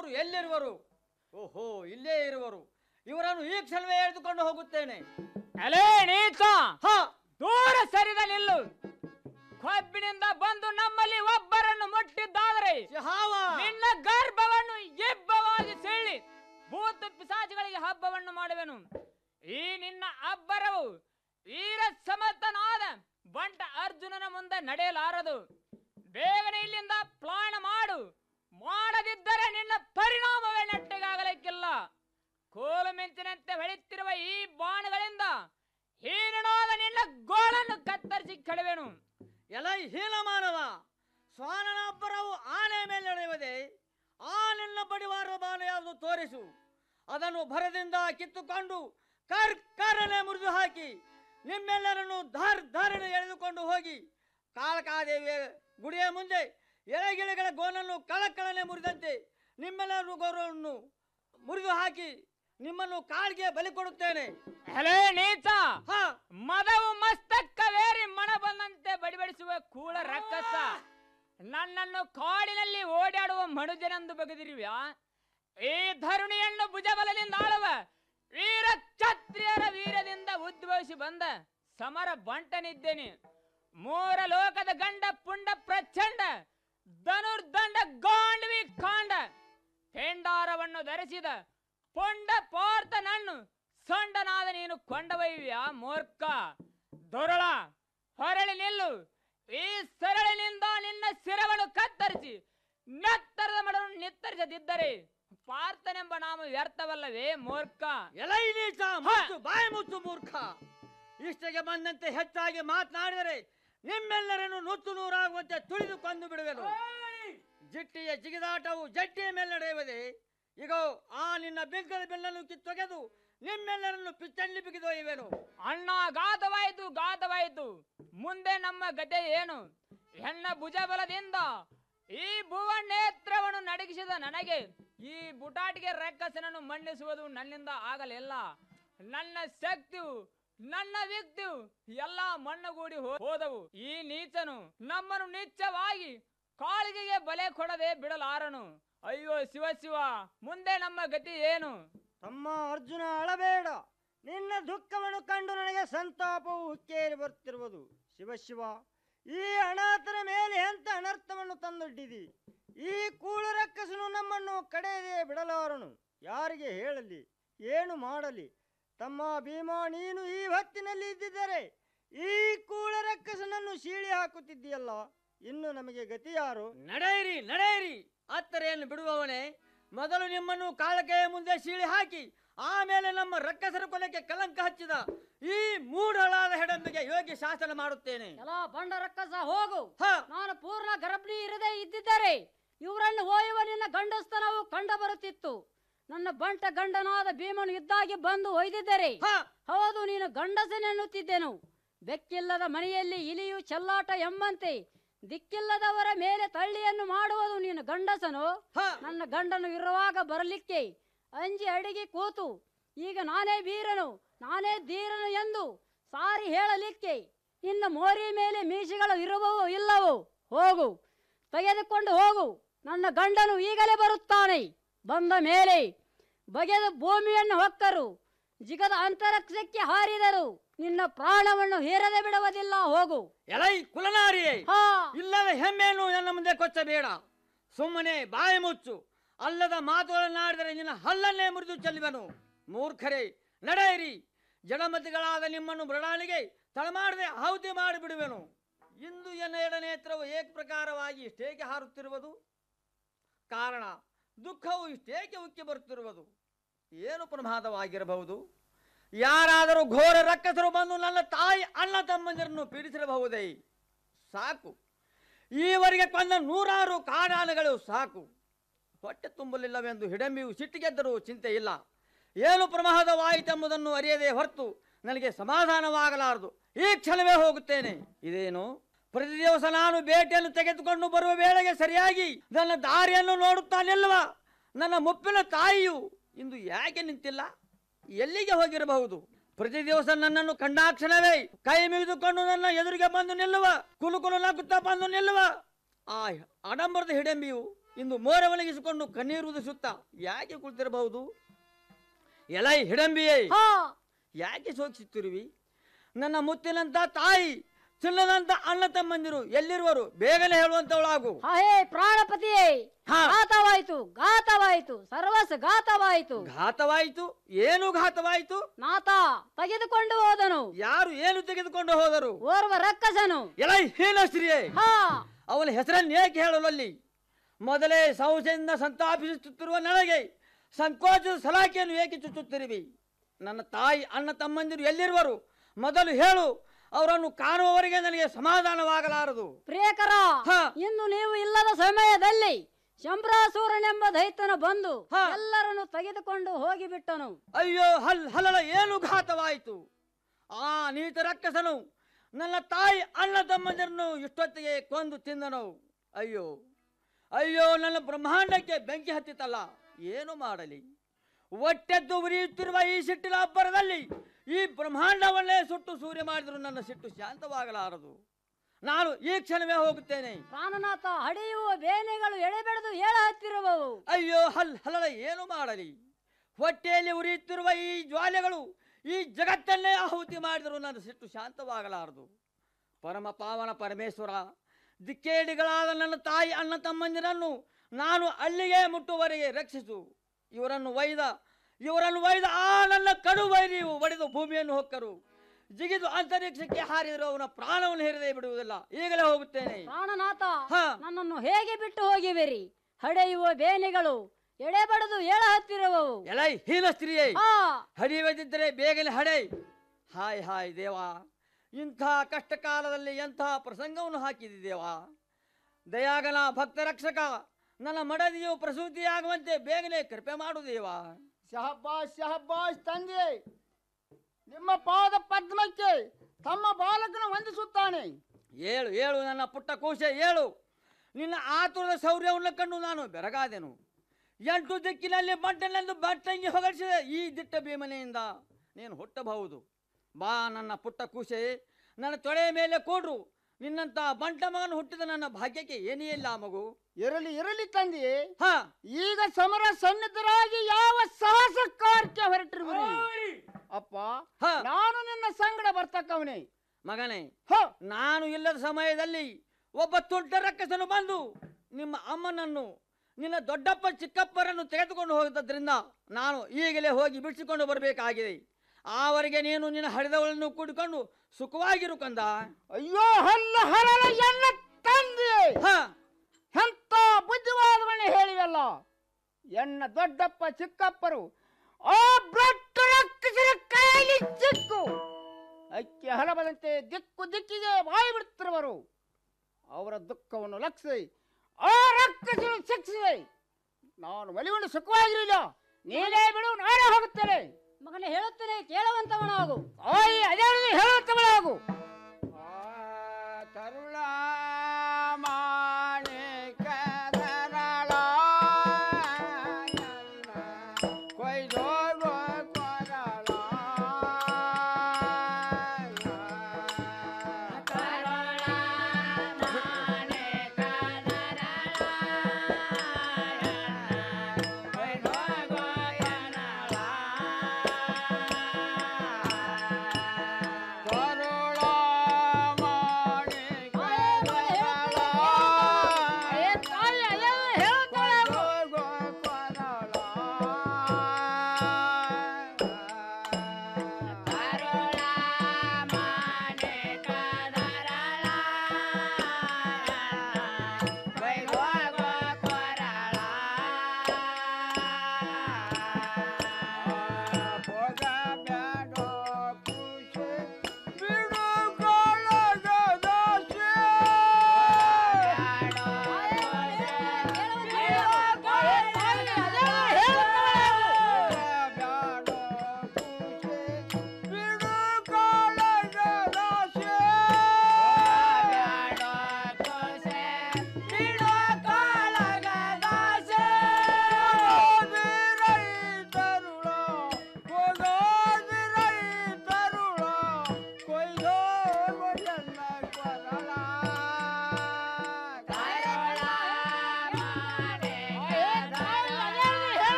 Speaker 8: ಅವರು ಎಲ್ಲಿರುವರು ಓಹೋ ಇಲ್ಲೇ ಇರುವರು ಇವರನ್ನು ಈ ಕ್ಷಣವೇ ಎಳೆದುಕೊಂಡು ಹೋಗುತ್ತೇನೆ
Speaker 9: ಅಲೇ ನೀಚ
Speaker 8: ಹ
Speaker 9: ದೂರ ಸರಿದ ನಿಲ್ಲು ಕೊಬ್ಬಿನಿಂದ ಬಂದು ನಮ್ಮಲ್ಲಿ ಒಬ್ಬರನ್ನು ಮುಟ್ಟಿದ್ದಾದರೆ
Speaker 8: ಹಾವ
Speaker 9: ನಿನ್ನ ಗರ್ಭವನ್ನು ಇಬ್ಬವಾಗಿ ಸೀಳಿ ಭೂತ ಪಿಸಾಚಿಗಳಿಗೆ ಹಬ್ಬವನ್ನು ಮಾಡುವೆನು ಈ ನಿನ್ನ ಅಬ್ಬರವು ವೀರ ಸಮರ್ಥನಾದ ಬಂಟ ಅರ್ಜುನನ ಮುಂದೆ ನಡೆಯಲಾರದು ಬೇಗನೆ ಇಲ್ಲಿಂದ ಪ್ಲಾನ್ ಮಾಡು ಮಾಡದಿದ್ದರೆ ನಿನ್ನ ಪರಿಣಾಮವೇ ನೆಟ್ಟಗಾಗಲಿಕ್ಕಿಲ್ಲ ಕೋಲು ಮಿಂಚಿನಂತೆ ಹೊಳೆಯುತ್ತಿರುವ ಈ ಬಾಣಗಳಿಂದ ಹೀನನಾದ ನಿನ್ನ ಗೋಳನ್ನು ಕತ್ತರಿಸಿ ಕಳುವೆನು
Speaker 8: ಎಲೈ ಹೀನ ಮಾನವ ಸ್ವಾನನ ಅಬ್ಬರವು ಆನೆ ಮೇಲೆ ನಡೆಯುವುದೇ ಆ ನಿನ್ನ ಬಡಿವಾರ ಬಾಣ ಯಾವುದು ತೋರಿಸು ಅದನ್ನು ಭರದಿಂದ ಕಿತ್ತುಕೊಂಡು ಕರ್ ಕರನೆ ಮುರಿದು ಹಾಕಿ ನಿಮ್ಮೆಲ್ಲರನ್ನು ಧಾರ್ ಧಾರಣೆ ಎಳೆದುಕೊಂಡು ಹೋಗಿ ಕಾಳಕಾದೇವಿಯ ಗುಡಿಯ ಮುಂದೆ ಎಳೆಗಿಳೆಗಳ ಗೋನನ್ನು ಕಳಕಳನೆ ಮುರಿದಂತೆ ನಿಮ್ಮೆಲ್ಲರೂ ಗೌರವವನ್ನು ಮುರಿದು ಹಾಕಿ ನಿಮ್ಮನ್ನು ಕಾಳಿಗೆ ಬಲಿ ಕೊಡುತ್ತೇನೆ
Speaker 9: ಹಲೇ ನೀಚ
Speaker 8: ಹ
Speaker 9: ಮದವು ಮಸ್ತಕ್ಕವೇರಿ ಮಣ ಬಂದಂತೆ ಬಡಿಬಡಿಸುವ ಕೂಳ ರಕ್ಕಸ ನನ್ನನ್ನು ಕಾಡಿನಲ್ಲಿ ಓಡಾಡುವ ಮನುಜನೆಂದು ಬಗೆದಿರುವ್ಯಾ ಈ ಧರುಣಿಯನ್ನು ಭುಜಬಲದಿಂದ ಆಳುವ ವೀರ ಕ್ಷತ್ರಿಯರ ವೀರದಿಂದ ಉದ್ಭವಿಸಿ ಬಂದ ಸಮರ ಬಂಟನಿದ್ದೇನೆ ಮೂರ ಲೋಕದ ಗಂಡ ಪುಂಡ ಪ್ರಚಂಡ ಧನುರ್ದಂಡ ಗಾಂಡವಿ ಕಾಂಡ ಪೆಂಡಾರವನ್ನು ಧರಿಸಿದ ಪೊಂಡ ಪಾರ್ಥ ನನ್ನು ಸೊಂಡನಾದ ನೀನು ಕೊಂಡವಯ್ಯ ಮೂರ್ಖ ದೊರಳ ಹೊರಳಿ ನಿಲ್ಲು ಈ ಸರಳಿನಿಂದ ನಿನ್ನ ಶಿರವನ್ನು ಕತ್ತರಿಸಿ ನೆತ್ತರದ ಮಡವನ್ನು ನಿತ್ತರಿಸದಿದ್ದರೆ ಪಾರ್ಥನೆಂಬ ನಾಮ ವ್ಯರ್ಥವಲ್ಲವೇ ಮೂರ್ಖ
Speaker 8: ಎಲೈ ನೀಚ ಮುಚ್ಚು ಬಾಯಿ ಮುಚ್ಚು ಮೂರ್ಖ ಇಷ್ಟಕ್ಕೆ ಬಂದಂತೆ ಹೆಚ್ಚಾಗಿ ಮಾತನಾಡಿದರೆ ನಿಮ್ಮೆಲ್ಲರನ್ನು ನುಚ್ಚು ನೂರಾಗುವಂತೆ ತುಳಿದು ಕೊಂದು ಬಿಡುವೆನು ಜಿಟ್ಟಿಯ ಜಿಗಿದಾಟವು ಜಟ್ಟಿಯ ಮೇಲೆ ನಡೆಯುವುದೇ ಈಗ ಆ ನಿನ್ನ ಬಿಂಕದ ಬೆನ್ನನ್ನು ಕಿತ್ತೊಗೆದು ನಿಮ್ಮೆಲ್ಲರನ್ನು ಪಿಚ್ಚಲ್ಲಿ ಬಿಗಿದೊಯ್ಯುವೆನು
Speaker 9: ಅಣ್ಣ ಗಾತವಾಯಿತು ಗಾತವಾಯಿತು ಮುಂದೆ ನಮ್ಮ ಗತೆ ಏನು ಹೆಣ್ಣ ಭುಜಬಲದಿಂದ ಈ ಭುವನೇತ್ರವನ್ನು ನಡಗಿಸಿದ ನನಗೆ ಈ ಬುಟಾಟಿಗೆ ರಕ್ಕಸನನ್ನು ಮಣ್ಣಿಸುವುದು ನನ್ನಿಂದ ಆಗಲಿಲ್ಲ ನನ್ನ ಶಕ್ತಿಯು ನನ್ನ ವ್ಯಕ್ತಿಯು ಎಲ್ಲ ಮಣ್ಣುಗೂಡಿ ಹೋ- ಹೋದವು ಈ ನೀಚನು ನಮ್ಮನ್ನು ನಿಚ್ಚವಾಗಿ ಕಾಳಿಗೆಗೆ ಬಲೆ ಕೊಡದೆ ಬಿಡಲಾರನು ಅಯ್ಯೋ ಶಿವ ಶಿವ ಮುಂದೆ ನಮ್ಮ ಗತಿ ಏನು
Speaker 7: ತಮ್ಮ ಅರ್ಜುನ ಅಳಬೇಡ ನಿನ್ನ ದುಃಖವನ್ನು ಕಂಡು ನನಗೆ ಸಂತಾಪವು ಹುಕ್ಕೇರಿ ಬರುತ್ತಿರುವುದು ಶಿವ ಶಿವ ಈ ಅನಾಥರ ಮೇಲೆ ಎಂತ ಅನರ್ಥವನ್ನು ತಂದೊಡ್ಡಿದಿ ಈ ಕೂಳು ರಕ್ಕಸನು ನಮ್ಮನ್ನು ಕಡೆಯದೆ ಬಿಡಲಾರನು ಯಾರಿಗೆ ಹೇಳಲಿ ಏನು ಮಾಡಲಿ ತಮ್ಮ ಭೀಮಾ ನೀನು ಈ ಹೊತ್ತಿನಲ್ಲಿ ಇದ್ದಿದ್ದರೆ ಈ ಕೂಳ ರಕ್ಕಸನನ್ನು ಸೀಳಿ ಹಾಕುತ್ತಿದ್ದೀಯಲ್ಲ ಇನ್ನು ನಮಗೆ ಗತಿ ಯಾರು
Speaker 8: ನಡೆಯಿರಿ ನಡೆಯಿರಿ ಅತ್ತರೆಯನ್ನು ಬಿಡುವವನೇ ಮೊದಲು ನಿಮ್ಮನ್ನು ಕಾಳಕೆಯ ಮುಂದೆ ಸೀಳಿ ಹಾಕಿ ಆಮೇಲೆ ನಮ್ಮ ರಕ್ಕಸರ ಕೊಲೆಗೆ ಕಲಂಕ ಹಚ್ಚಿದ ಈ ಮೂಢಳಾದ ಹೆಡಂಬಿಗೆ ಯೋಗ್ಯ ಶಾಸನ ಮಾಡುತ್ತೇನೆ
Speaker 10: ಎಲ್ಲ ಬಂಡ ರಕ್ಕಸ ಹೋಗು
Speaker 8: ಹ
Speaker 10: ನಾನು ಪೂರ್ಣ ಗರ್ಭಿಣಿ ಇರದೇ ಇದ್ದಿದ್ದರೆ ಇವರನ್ನು ಒಯ್ಯುವ ನಿನ್ನ ಗಂಡಸ್ತನವು ಕಂಡು ಬರುತ್ತಿತ್ತು ನನ್ನ ಬಂಟ ಗಂಡನಾದ ಭೀಮನು ಇದ್ದಾಗಿ ಬಂದು ಒಯ್ದಿದ್ದರೆ
Speaker 8: ಹ
Speaker 10: ಹೌದು ನೀನು ಗಂಡಸನೆನ್ನುತ್ತಿದ್ದೆನು ಬೆಕ್ಕಿಲ್ಲದ ಮನೆಯಲ್ಲಿ ಇಲಿಯು ಚೆಲ್ಲಾಟ ಎಂಬಂತೆ ದಿಕ್ಕಿಲ್ಲದವರ ಮೇಲೆ ತಳ್ಳಿಯನ್ನು ಮಾಡುವುದು ನೀನು ಗಂಡಸನು
Speaker 8: ಹ
Speaker 10: ನನ್ನ ಗಂಡನು ಇರುವಾಗ ಬರಲಿಕ್ಕೆ ಅಂಜಿ ಅಡಿಗೆ ಕೂತು ಈಗ ನಾನೇ ವೀರನು ನಾನೇ ಧೀರನು ಎಂದು ಸಾರಿ ಹೇಳಲಿಕ್ಕೆ ನಿನ್ನ ಮೋರಿ ಮೇಲೆ ಮೀಸೆಗಳು ಇರುವವೋ ಇಲ್ಲವೋ ಹೋಗು ತೆಗೆದುಕೊಂಡು ಹೋಗು ನನ್ನ ಗಂಡನು ಈಗಲೇ ಬರುತ್ತಾನೆ ಬಂದ ಮೇಲೆ ಬಗೆದು ಭೂಮಿಯನ್ನು ಹೊಕ್ಕರು ಜಿಗದ ಅಂತರಿಕ್ಷಕ್ಕೆ ಹಾರಿದರು ನಿನ್ನ ಪ್ರಾಣವನ್ನು ಹೇರದೆ ಬಿಡುವುದಿಲ್ಲ ಹೋಗು
Speaker 8: ಎಲೈ ಕುಲನಾರಿಯೇ
Speaker 10: ಹಾ
Speaker 8: ಇಲ್ಲದ ಹೆಮ್ಮೆಯನ್ನು ನನ್ನ ಮುಂದೆ ಕೊಚ್ಚಬೇಡ ಸುಮ್ಮನೆ ಬಾಯಿ ಮುಚ್ಚು ಅಲ್ಲದ ಮಾತುಗಳನ್ನಾಡಿದರೆ ನಿನ್ನ ಹಲ್ಲನ್ನೇ ಮುರಿದು ಚೆಲ್ಲುವೆನು ಮೂರ್ಖರೇ ನಡೆಯಿರಿ ಜಡಮತಿಗಳಾದ ನಿಮ್ಮನ್ನು ಮೃಣಾಳಿಗೆ ತಳಮಾಡದೆ ಆಹುತಿ ಮಾಡಿಬಿಡುವೆನು ಇಂದು ಎನ್ನ ಎಡನೇತ್ರವು ಏಕ ಪ್ರಕಾರವಾಗಿ ಇಷ್ಟೇಕೆ ಹಾರುತ್ತಿರುವುದು ಕಾರಣ ದುಃಖವು ಇಷ್ಟೇಕೆ ಉಕ್ಕಿ ಬರುತ್ತಿರುವುದು ಏನು ಪ್ರಮಾದವಾಗಿರಬಹುದು ಯಾರಾದರೂ ಘೋರ ರಕ್ಕಸರು ಬಂದು ನನ್ನ ತಾಯಿ ಅಣ್ಣ ತಮ್ಮಂದಿರನ್ನು ಪೀಡಿಸಿರಬಹುದೇ ಸಾಕು ಈವರೆಗೆ ಕೊಂದ ನೂರಾರು ಕಾಡಾನೆಗಳು ಸಾಕು ಹೊಟ್ಟೆ ತುಂಬಲಿಲ್ಲವೆಂದು ಹಿಡಂಬಿಯು ಸಿಟ್ಟಿಗೆದ್ದರೂ ಚಿಂತೆ ಇಲ್ಲ ಏನು ಪ್ರಮಾದವಾಯಿತೆಂಬುದನ್ನು ಅರಿಯದೆ ಹೊರತು ನನಗೆ ಸಮಾಧಾನವಾಗಲಾರದು ಈ ಕ್ಷಣವೇ ಹೋಗುತ್ತೇನೆ ಇದೇನು ಪ್ರತಿ ದಿವಸ ನಾನು ಬೇಟೆಯನ್ನು ತೆಗೆದುಕೊಂಡು ಬರುವ ವೇಳೆಗೆ ಸರಿಯಾಗಿ ನನ್ನ ದಾರಿಯನ್ನು ನೋಡುತ್ತಾ ನಿಲ್ಲುವ ನನ್ನ ಮುಪ್ಪಿನ ತಾಯಿಯು ಇಂದು ಯಾಕೆ ನಿಂತಿಲ್ಲ ಎಲ್ಲಿಗೆ ಹೋಗಿರಬಹುದು ಪ್ರತಿ ದಿವಸ ನನ್ನನ್ನು ಕಂಡಾಕ್ಷಣವೇ ಕೈ ಮುಗಿದುಕೊಂಡು ನನ್ನ ಎದುರಿಗೆ ಬಂದು ನಿಲ್ಲುವ ಕುಲು ಕುಲು ನಗುತ್ತಾ ಬಂದು ನಿಲ್ಲುವ ಆ ಆಡಂಬರದ ಹಿಡಂಬಿಯು ಇಂದು ಮೋರ ಒಣಗಿಸಿಕೊಂಡು ಕಣ್ಣೀರು ಉದಿಸುತ್ತಾ ಯಾಕೆ ಕುಳಿತಿರಬಹುದು ಎಲೈ ಹಿಡಂಬಿಯೇ ಯಾಕೆ ಸೋಕಿಸುತ್ತಿರುವಿ ನನ್ನ ಮುತ್ತಿನಂತ ತಾಯಿ ಚಿನ್ನದಂತ ಅಣ್ಣ ತಮ್ಮಂದಿರು ಎಲ್ಲಿರುವರು ಬೇಗನೆ ಹೇಳುವಂತವಳಾಗು
Speaker 10: ಹೇ ಪ್ರಾಣಪತಿಯೇ ಘಾತವಾಯಿತು ಘಾತವಾಯಿತು ಸರ್ವಸ್ ಘಾತವಾಯಿತು
Speaker 8: ಘಾತವಾಯಿತು ಏನು ಘಾತವಾಯಿತು
Speaker 10: ನಾಥ ತೆಗೆದುಕೊಂಡು ಹೋದನು
Speaker 8: ಯಾರು ಏನು ತೆಗೆದುಕೊಂಡು ಹೋದರು
Speaker 10: ಓರ್ವ ರಕ್ಕಸನು
Speaker 8: ಎಲೈ ಹೀನಶ್ರೀಯೇ ಅವನ ಹೆಸರನ್ನು ಏಕೆ ಹೇಳಲಲ್ಲಿ ಮೊದಲೇ ಸಂಶಯದಿಂದ ಸಂತಾಪಿಸುತ್ತಿರುವ ನನಗೆ ಸಂಕೋಚದ ಸಲಾಖೆಯನ್ನು ಏಕೆ ಚುಚ್ಚುತ್ತಿರುವಿ ನನ್ನ ತಾಯಿ ಅಣ್ಣ ತಮ್ಮಂದಿರು ಎಲ್ಲಿರುವರು ಮೊದಲು ಹೇಳು ಅವರನ್ನು ಕಾಣುವವರೆಗೆ ನನಗೆ ಸಮಾಧಾನವಾಗಲಾರದು
Speaker 10: ಪ್ರಿಯಕರ ಇನ್ನು ನೀವು ಇಲ್ಲದ ಸಮಯದಲ್ಲಿ ಶಂಭ್ರಾಸೂರನೆಂಬ ದೈತ್ಯನ ಬಂದು ಎಲ್ಲರನ್ನು ತೆಗೆದುಕೊಂಡು ಹೋಗಿಬಿಟ್ಟನು
Speaker 8: ಅಯ್ಯೋ ಹಲ್ ಹಲಲ ಏನು ಘಾತವಾಯಿತು ಆ ನೀತ ರಕ್ಕಸನು ನನ್ನ ತಾಯಿ ಅಣ್ಣ ತಮ್ಮಂದಿರನ್ನು ಇಷ್ಟೊತ್ತಿಗೆ ಕೊಂದು ತಿಂದನು ಅಯ್ಯೋ ಅಯ್ಯೋ ನನ್ನ ಬ್ರಹ್ಮಾಂಡಕ್ಕೆ ಬೆಂಕಿ ಹತ್ತಿತಲ್ಲ ಏನು ಮಾಡಲಿ ಒಟ್ಟೆದ್ದು ಉರಿಯುತ್ತಿರುವ ಈ ಸಿಟ್ಟಿನ ಅಬ್ಬರದಲ್ಲಿ ಈ ಬ್ರಹ್ಮಾಂಡವನ್ನೇ ಸುಟ್ಟು ಸೂರ್ಯ ಮಾಡಿದ್ರು ನನ್ನ ಸಿಟ್ಟು ಶಾಂತವಾಗಲಾರದು ನಾನು ಈ ಕ್ಷಣವೇ ಹೋಗುತ್ತೇನೆ
Speaker 10: ಪ್ರಾಣನಾಥ ಹಡಿಯುವ ಬೇನೆಗಳು ಎಳೆಬೆಳೆದು ಏಳ ಹತ್ತಿರುವವು
Speaker 8: ಅಯ್ಯೋ ಹಲ್ ಹಲಲ ಏನು ಮಾಡಲಿ ಹೊಟ್ಟೆಯಲ್ಲಿ ಉರಿಯುತ್ತಿರುವ ಈ ಜ್ವಾಲೆಗಳು ಈ ಜಗತ್ತನ್ನೇ ಆಹುತಿ ಮಾಡಿದರೂ ನನ್ನ ಸಿಟ್ಟು ಶಾಂತವಾಗಲಾರದು ಪರಮ ಪಾವನ ಪರಮೇಶ್ವರ ದಿಕ್ಕೇಡಿಗಳಾದ ನನ್ನ ತಾಯಿ ಅಣ್ಣ ತಮ್ಮಂದಿರನ್ನು ನಾನು ಅಲ್ಲಿಗೆ ಮುಟ್ಟುವರೆಗೆ ರಕ್ಷಿಸು ಇವರನ್ನು ಒಯ್ದ ಇವರನ್ನು ಒಯ್ದ ಆ ನನ್ನ ಕಡು ವೈರಿಯು ಒಡೆದು ಭೂಮಿಯನ್ನು ಹೊಕ್ಕರು ಜಿಗಿದು ಅಂತರಿಕ್ಷಕ್ಕೆ ಹಾರಿದರೂ ಅವನ ಪ್ರಾಣವನ್ನು ಹೇರದೆ ಬಿಡುವುದಿಲ್ಲ ಈಗಲೇ ಹೋಗುತ್ತೇನೆ
Speaker 10: ಪ್ರಾಣನಾಥ ನನ್ನನ್ನು ಹೇಗೆ ಬಿಟ್ಟು ಹೋಗಿವಿರಿ ಹಡೆಯುವ ಬೇನೆಗಳು ಎಳೆಬಡದು ಏಳ ಹತ್ತಿರುವವು
Speaker 8: ಎಲೈ ಹೀನ ಸ್ತ್ರೀಯೇ ಹಡಿಯದಿದ್ದರೆ ಬೇಗನೆ ಹಡೆ ಹಾಯ್ ಹಾಯ್ ದೇವಾ ಇಂಥ ಕಷ್ಟ ಕಾಲದಲ್ಲಿ ಎಂಥ ಪ್ರಸಂಗವನ್ನು ಹಾಕಿದಿ ದೇವಾ ದಯಾಗನ ಭಕ್ತ ರಕ್ಷಕ ನನ್ನ ಮಡದಿಯು ಪ್ರಸೂತಿಯಾಗುವಂತೆ ಬೇಗನೆ ಕೃಪೆ ಮಾಡು ದೇವಾ
Speaker 11: ಶಹಬ್ಬಾಸ್ ಶಹಬ್ಬಾಸ್ ತಂದೆ ನಿಮ್ಮ ಪಾದ ಪದ್ಮಕ್ಕೆ ತಮ್ಮ ಬಾಲಕನ ವಂದಿಸುತ್ತಾನೆ
Speaker 8: ಏಳು ಏಳು ನನ್ನ ಪುಟ್ಟ ಕೂಸೆ ಏಳು ನಿನ್ನ ಆತುರದ ಶೌರ್ಯವನ್ನು ಕಂಡು ನಾನು ಬೆರಗಾದೆನು ಎಂಟು ದಿಕ್ಕಿನಲ್ಲಿ ಬಂಟನೆಂದು ಬಟ್ಟಂಗಿ ಹೊಗಳಿಸಿದೆ ಈ ದಿಟ್ಟ ಭೀಮನೆಯಿಂದ ನೀನು ಹುಟ್ಟಬಹುದು ಬಾ ನನ್ನ ಪುಟ್ಟ ಕೂಸೆ ನನ್ನ ತೊಡೆಯ ಮೇಲೆ ಕೂಡ್ರು ನಿನ್ನಂತ ಬಂಟ ಮಗನು ಹುಟ್ಟಿದ ನನ್ನ ಭಾಗ್ಯಕ್ಕೆ ಏನೇ ಇಲ್ಲ ಮಗು
Speaker 11: ಇರಲಿ ಇರಲಿ ತಂದೆ
Speaker 8: ಹಾ
Speaker 11: ಈಗ ಸಮರ ಸನ್ನಿಧರಾಗಿ ಯಾವ ಸಾಹಸ ಕಾರ್ಯಕ್ಕೆ ಹೊರಟಿರುವಿರಿ ಅಪ್ಪ ನಾನು ನಿನ್ನ ಸಂಗಡ ಬರ್ತಕ್ಕವನೇ
Speaker 8: ಮಗನೇ ನಾನು ಇಲ್ಲದ ಸಮಯದಲ್ಲಿ ಒಬ್ಬ ತುಂಟ ರಕ್ಕಸನು ಬಂದು ನಿಮ್ಮ ಅಮ್ಮನನ್ನು ನಿನ್ನ ದೊಡ್ಡಪ್ಪ ಚಿಕ್ಕಪ್ಪರನ್ನು ತೆಗೆದುಕೊಂಡು ಹೋಗಿದ್ದರಿಂದ ನಾನು ಈಗಲೇ ಹೋಗಿ ಬಿಡಿಸಿಕೊಂಡು ಬರಬೇಕಾಗಿದೆ ಆವರೆಗೆ ನೀನು ನಿನ್ನ ಹರಿದವಳನ್ನು ಕೂಡಿಕೊಂಡು ಸುಖವಾಗಿರು ಕಂದ
Speaker 11: ಅಯ್ಯೋ ಹಲ್ಲ ಹರಳ ಎನ್ನ ತಂದೆ ಎಂತ ಬುದ್ಧಿವಾದವನ್ನೇ ಹೇಳಿವಲ್ಲ ಎನ್ನ ದೊಡ್ಡಪ್ಪ ಚಿಕ್ಕಪ್ಪರು ಆ ಬ್ರಟ್ಟ ರಕ್ಕಸರ ಕೈಯಲ್ಲಿ ಚಿಕ್ಕು ಅಕ್ಕಿ ಹಲಬದಂತೆ ದಿಕ್ಕು ದಿಕ್ಕಿಗೆ ಬಾಯಿ ಬಿಡುತ್ತಿರುವರು ಅವರ ದುಃಖವನ್ನು ಲಕ್ಷಿಸಿ ಆ ರಕ್ಕಸರು ಶಿಕ್ಷಿಸಿ ನಾನು ಒಲಿಕೊಂಡು ಸುಖವಾಗಿರಲಿಲ್ಲ ನೀನೇ ಬಿಡು ನಾನೇ ಹೋಗುತ್ತೇನೆ
Speaker 10: ಮಗನೇ ಹೇಳುತ್ತೇನೆ ಕೇಳುವಂತವನಾಗು
Speaker 11: ಓಯ್ ಅದೇ ರೀತಿ ಹೇಳುತ್ತವಳಾಗು
Speaker 7: ತರುಳ ಕರುಳ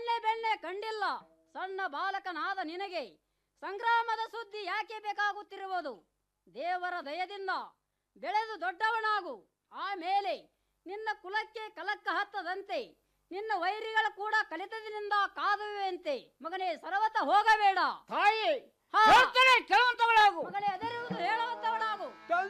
Speaker 10: ಎಣ್ಣೆ ಬೆಣ್ಣೆ ಕಂಡಿಲ್ಲ ಸಣ್ಣ ಬಾಲಕನಾದ ನಿನಗೆ ಸಂಗ್ರಾಮದ ಸುದ್ದಿ ಯಾಕೆ ಬೇಕಾಗುತ್ತಿರುವುದು ದೇವರ ದಯದಿಂದ ಬೆಳೆದು ದೊಡ್ಡವನಾಗು ಆಮೇಲೆ ನಿನ್ನ ಕುಲಕ್ಕೆ ಕಲಕ್ಕ ಹತ್ತದಂತೆ ನಿನ್ನ ವೈರಿಗಳ ಕೂಡ ಕಲಿತದಿನಿಂದ ಕಾದುವೆಂತೆ ಮಗನೇ ಸರ್ವತ ಹೋಗಬೇಡ
Speaker 11: ತಾಯಿ
Speaker 10: ಹಾ.
Speaker 11: ಹೇಳ್ತೇನೆ ಕೇಳುವಂತವಳಾಗು
Speaker 10: ಮಗನೇ ಅದರಿರುವುದು ಹೇಳುವಂತವಳಾಗು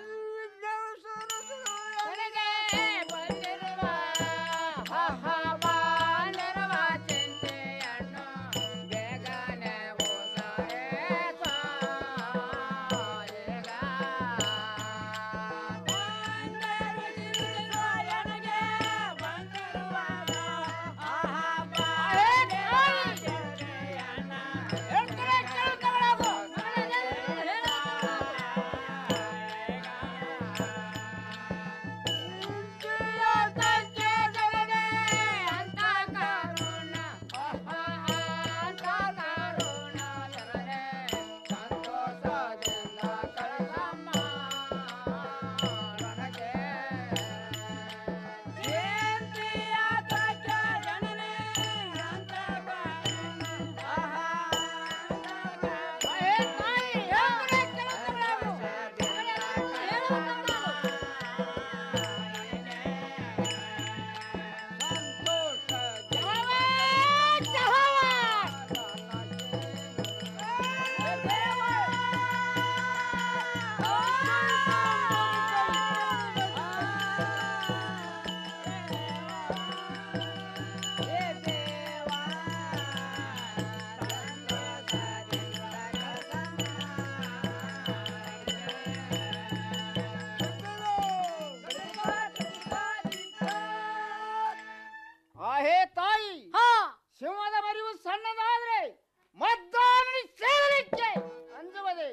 Speaker 11: ಆಹೇ ತಾಯಿ ಸಿಂಹದ ಮರಿವು ಸಣ್ಣದಾದ್ರೆ ಮದ್ದಾನಡಿ ಸೇರಲಿಕ್ಕೆ ಅಂಜುವುದೇ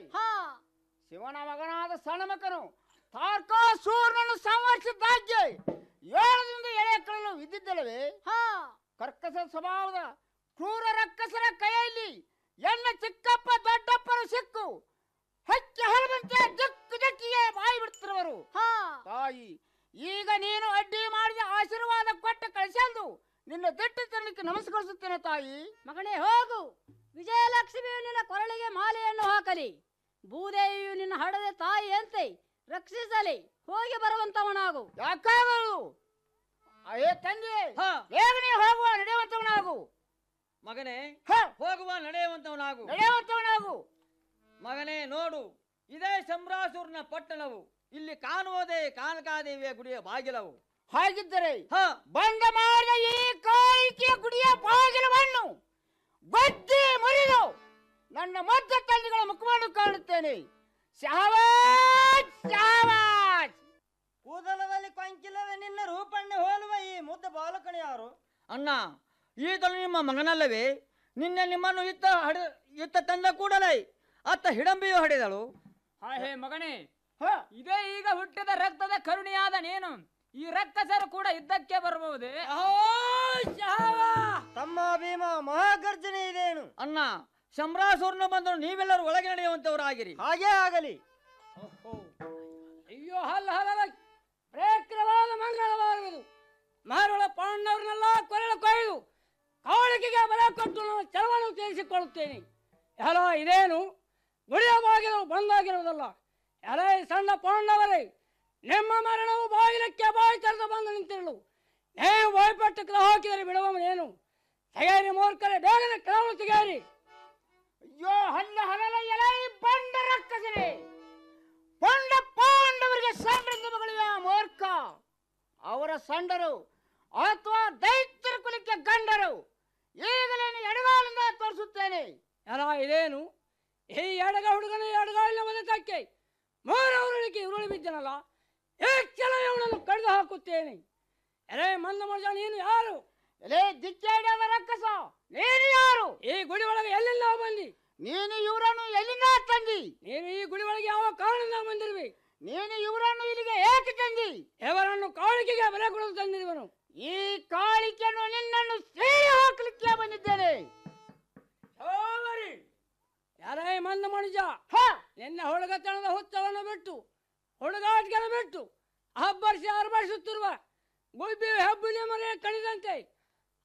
Speaker 11: ಶಿವನ ಮಗನಾದ ಸಣ್ಣಮಕನು ತಾರ್ಕಾಸೂರನನ್ನು ಸಂವರಿಸಿದ್ದಾಗ್ಗೆ ಏಳದಿಂದ ಎಳೆಯಕ್ಕಳಲು ವಿದ್ದಿದ್ದಲ್ಲವೇ ಕರ್ಕಸ ಸ್ವಭಾವದ ಕ್ರೂರ ರಕ್ಕಸರ ಕೈಯಲ್ಲಿ ಎನ್ನ ಚಿಕ್ಕಪ್ಪ ದೊಡ್ಡಪ್ಪರು ಸಿಕ್ಕು ಹಕ್ಕಿ ಹಲವಂತೆ ಜಕ್ಕು ಜಕ್ಕಿಗೆ ಬಾಯಿ ಬಿಡ್ತಿರುವರು ತಾಯಿ ಈಗ ನೀನು ಅಡ್ಡಿ ಮಾಡಿದ ಆಶೀರ್ವಾದ ಕೊಟ್ಟು ಕಳಿಸಲು ನಿನ್ನ ದಿಟ್ಟತನಕ್ಕೆ ನಮಸ್ಕರಿಸುತ್ತೇನೆ ತಾಯಿ
Speaker 10: ಮಗನೇ ಹೋಗು ವಿಜಯಲಕ್ಷ್ಮಿಯು ನಿನ್ನ ಕೊರಳಿಗೆ ಮಾಲೆಯನ್ನು ಹಾಕಲಿ ಭೂದೇವಿಯು ನಿನ್ನ ಹಡದೆ ತಾಯಿಯಂತೆ ರಕ್ಷಿಸಲಿ ಹೋಗಿ ಬರುವಂತವನಾಗು
Speaker 11: ಯಾಕಾಗಲು ಅಯ್ಯೇ ತಂದೆ ಬೇಗನೆ ಹೋಗುವ ನಡೆಯುವಂತವನಾಗು
Speaker 8: ಮಗನೇ ಹೋಗುವ ನಡೆಯುವಂತವನಾಗು
Speaker 11: ನಡೆಯುವಂತವನಾಗು
Speaker 8: ಮಗನೇ ನೋಡು ಇದೇ ಸಂಬ್ರಾಸೂರ್ನ ಪಟ್ಟಣವು ಇಲ್ಲಿ ಕಾಣುವುದೇ ಕಾನಕಾದೇವಿಯ ಗುಡಿಯ ಬಾಗಿಲವು
Speaker 11: ಹಾಗಿದ್ದರೆ ಬಂದ ಮಾಡಿದ ಈ ಕಾಯಿಕೆಯ ಗುಡಿಯ ಬಾಗಿಲವನ್ನು ಬದ್ದಿ ಮುರಿದು ನನ್ನ ಮಧ್ಯ ತಂದೆಗಳ ಮುಖವನ್ನು ಕಾಣುತ್ತೇನೆ ಶಹವಾಜ್ ಶಹವಾಜ್
Speaker 7: ಕೂದಲದಲ್ಲಿ ಕೊಂಕಿಲ್ಲದ ನಿನ್ನ ರೂಪಣ್ಣೆ ಹೋಲುವ ಈ ಮುದ್ದ ಬಾಲಕನು ಯಾರು
Speaker 8: ಅಣ್ಣ ಈತನು ನಿಮ್ಮ ಮಗನಲ್ಲವೇ ನಿನ್ನೆ ನಿಮ್ಮನ್ನು ಇತ್ತ ಹಡ ಇತ್ತ ತಂದ ಕೂಡಲೇ ಅತ್ತ ಹಿಡಂಬಿಯು ಹಡಿದಳು
Speaker 9: ಹಾ ಹೇ ಮಗನೇ ಇದೇ ಈಗ ಹುಟ್ಟಿದ ರಕ್ತದ ಕರುಣಿಯಾದ ನೀನು ಈ ರಕ್ಕಸರು ಕೂಡ ಯುದ್ಧಕ್ಕೆ ಬರಬಹುದೇ
Speaker 7: ತಮ್ಮ ಭೀಮ ಮಹಾಗರ್ಜನೆ ಇದೇನು
Speaker 8: ಅಣ್ಣ ಶಂಬ್ರಾಸೂರ್ನ ಬಂದರು ನೀವೆಲ್ಲರೂ ಒಳಗೆ ನಡೆಯುವಂತವರಾಗಿರಿ
Speaker 7: ಹಾಗೇ ಆಗಲಿ
Speaker 12: ಅಯ್ಯೋ ಹಲ್ಲ ಹಲ್ಲ ಪ್ರೇಕ್ರವಾದ ಮಂಗಳವಾಗುವುದು ಮಾರುಳ ಪಾಂಡವರನ್ನೆಲ್ಲ ಕೊರಳ ಕೊಯ್ದು ಕಾವಳಿಕೆಗೆ ಬಲ ಕೊಟ್ಟು ನಾನು ಚಲವನ್ನು ತೀರಿಸಿಕೊಳ್ಳುತ್ತೇನೆ ಎಲ್ಲ ಇದೇನು ಗುಡಿಯ ಬಾಗಿಲು ಬಂದಾಗಿರುವುದಲ್ಲ ಎಲ್ಲ ಸಣ್ಣ ಪಾಂಡವರೇ ನಿಮ್ಮ ಮರಣವು ಬಾಗಿಲಕ್ಕೆ ಬಾಯಿ ತೆರೆದು ಬಂದು ನಿಂತಿರಲು ನೀವು ಬಾಯ್ಪಟ್ಟು ಕೆಳ ಹಾಕಿದರೆ ಬಿಡುವವನೇನು ತೆಗೆಯರಿ ಮೂರ್ಖರೇ ಬೇಗನೆ ಕೆಳವನ್ನು ತೆಗೆಯರಿ
Speaker 11: ಅಯ್ಯೋ ಹಲ್ಲ ಹಲಲ ಎಲೈ ಬಂಡ ರಕ್ಕಸನೆ ಪಂಡ ಪಾಂಡವರಿಗೆ ಸಂಡ್ರಿಂದ ಮಗಳಿವೆ ಆ ಮೂರ್ಖ ಅವರ ಸಂಡರು ಅಥವಾ ದೈತ್ಯರ ಕುಲಕ್ಕೆ ಗಂಡರು ಈಗಲೇ ಎಡಗಾಲಿಂದ ತೋರಿಸುತ್ತೇನೆ
Speaker 12: ಎಲ್ಲ ಇದೇನು ಈ ಎಡಗ ಹುಡುಗನ ಎಡಗಾಲಿನ ಮದಕಕ್ಕೆ ಮೂರವರಿಗೆ ಉರುಳಿ ಬಿದ್ದನಲ್ಲ ಈ ಕೆಲವೇ ಅವನನ್ನು ಕಡಿದು ಹಾಕುತ್ತೇನೆ ಎಲೆ ಮಂದ ಮನುಷ್ಯ ನೀನು ಯಾರು
Speaker 11: ಎಲೆ ದಿಕ್ಕಾಡ್ಯಾದ ರಕ್ಕಸ ನೀನು ಯಾರು
Speaker 12: ಈ ಗುಡಿ ಒಳಗೆ ಎಲ್ಲಿಂದ ಬಂದಿ
Speaker 11: ನೀನು ಇವರನ್ನು ಎಲ್ಲಿಂದ ತಂದಿ
Speaker 12: ನೀನು ಈ ಗುಡಿ ಒಳಗೆ ಯಾವ ಕಾರಣದಿಂದ ಬಂದಿರುವಿ
Speaker 11: ನೀನು ಇವರನ್ನು ಇಲ್ಲಿಗೆ ಏಕೆ ತಂದಿ
Speaker 12: ಇವರನ್ನು ಕಾಳಿಕೆಗೆ ಬೆಲೆ ಕೊಡಲು ತಂದಿರುವನು
Speaker 11: ಈ ಕಾಳಿಕೆಯನ್ನು ನಿನ್ನನ್ನು ಸೇರಿ ಹಾಕಲಿಕ್ಕೆ ಬಂದಿದ್ದೇನೆ
Speaker 12: ಸೋಮರಿ ಯಾರೇ ಮಂದ ಮನುಷ್ಯ ನಿನ್ನ ಹುಡುಗತನದ ಹುತ್ತವನ್ನು ಬಿಟ್ಟು ಹುಡುಗಾಟಿಗೆ ಬಿಟ್ಟು ಹಬ್ಬರಿಸಿ ಅರ್ಬರಿಸುತ್ತಿರುವ ಗುಬ್ಬಿ ಹೆಬ್ಬುಲಿ ಮನೆ ಕಣಿದಂತೆ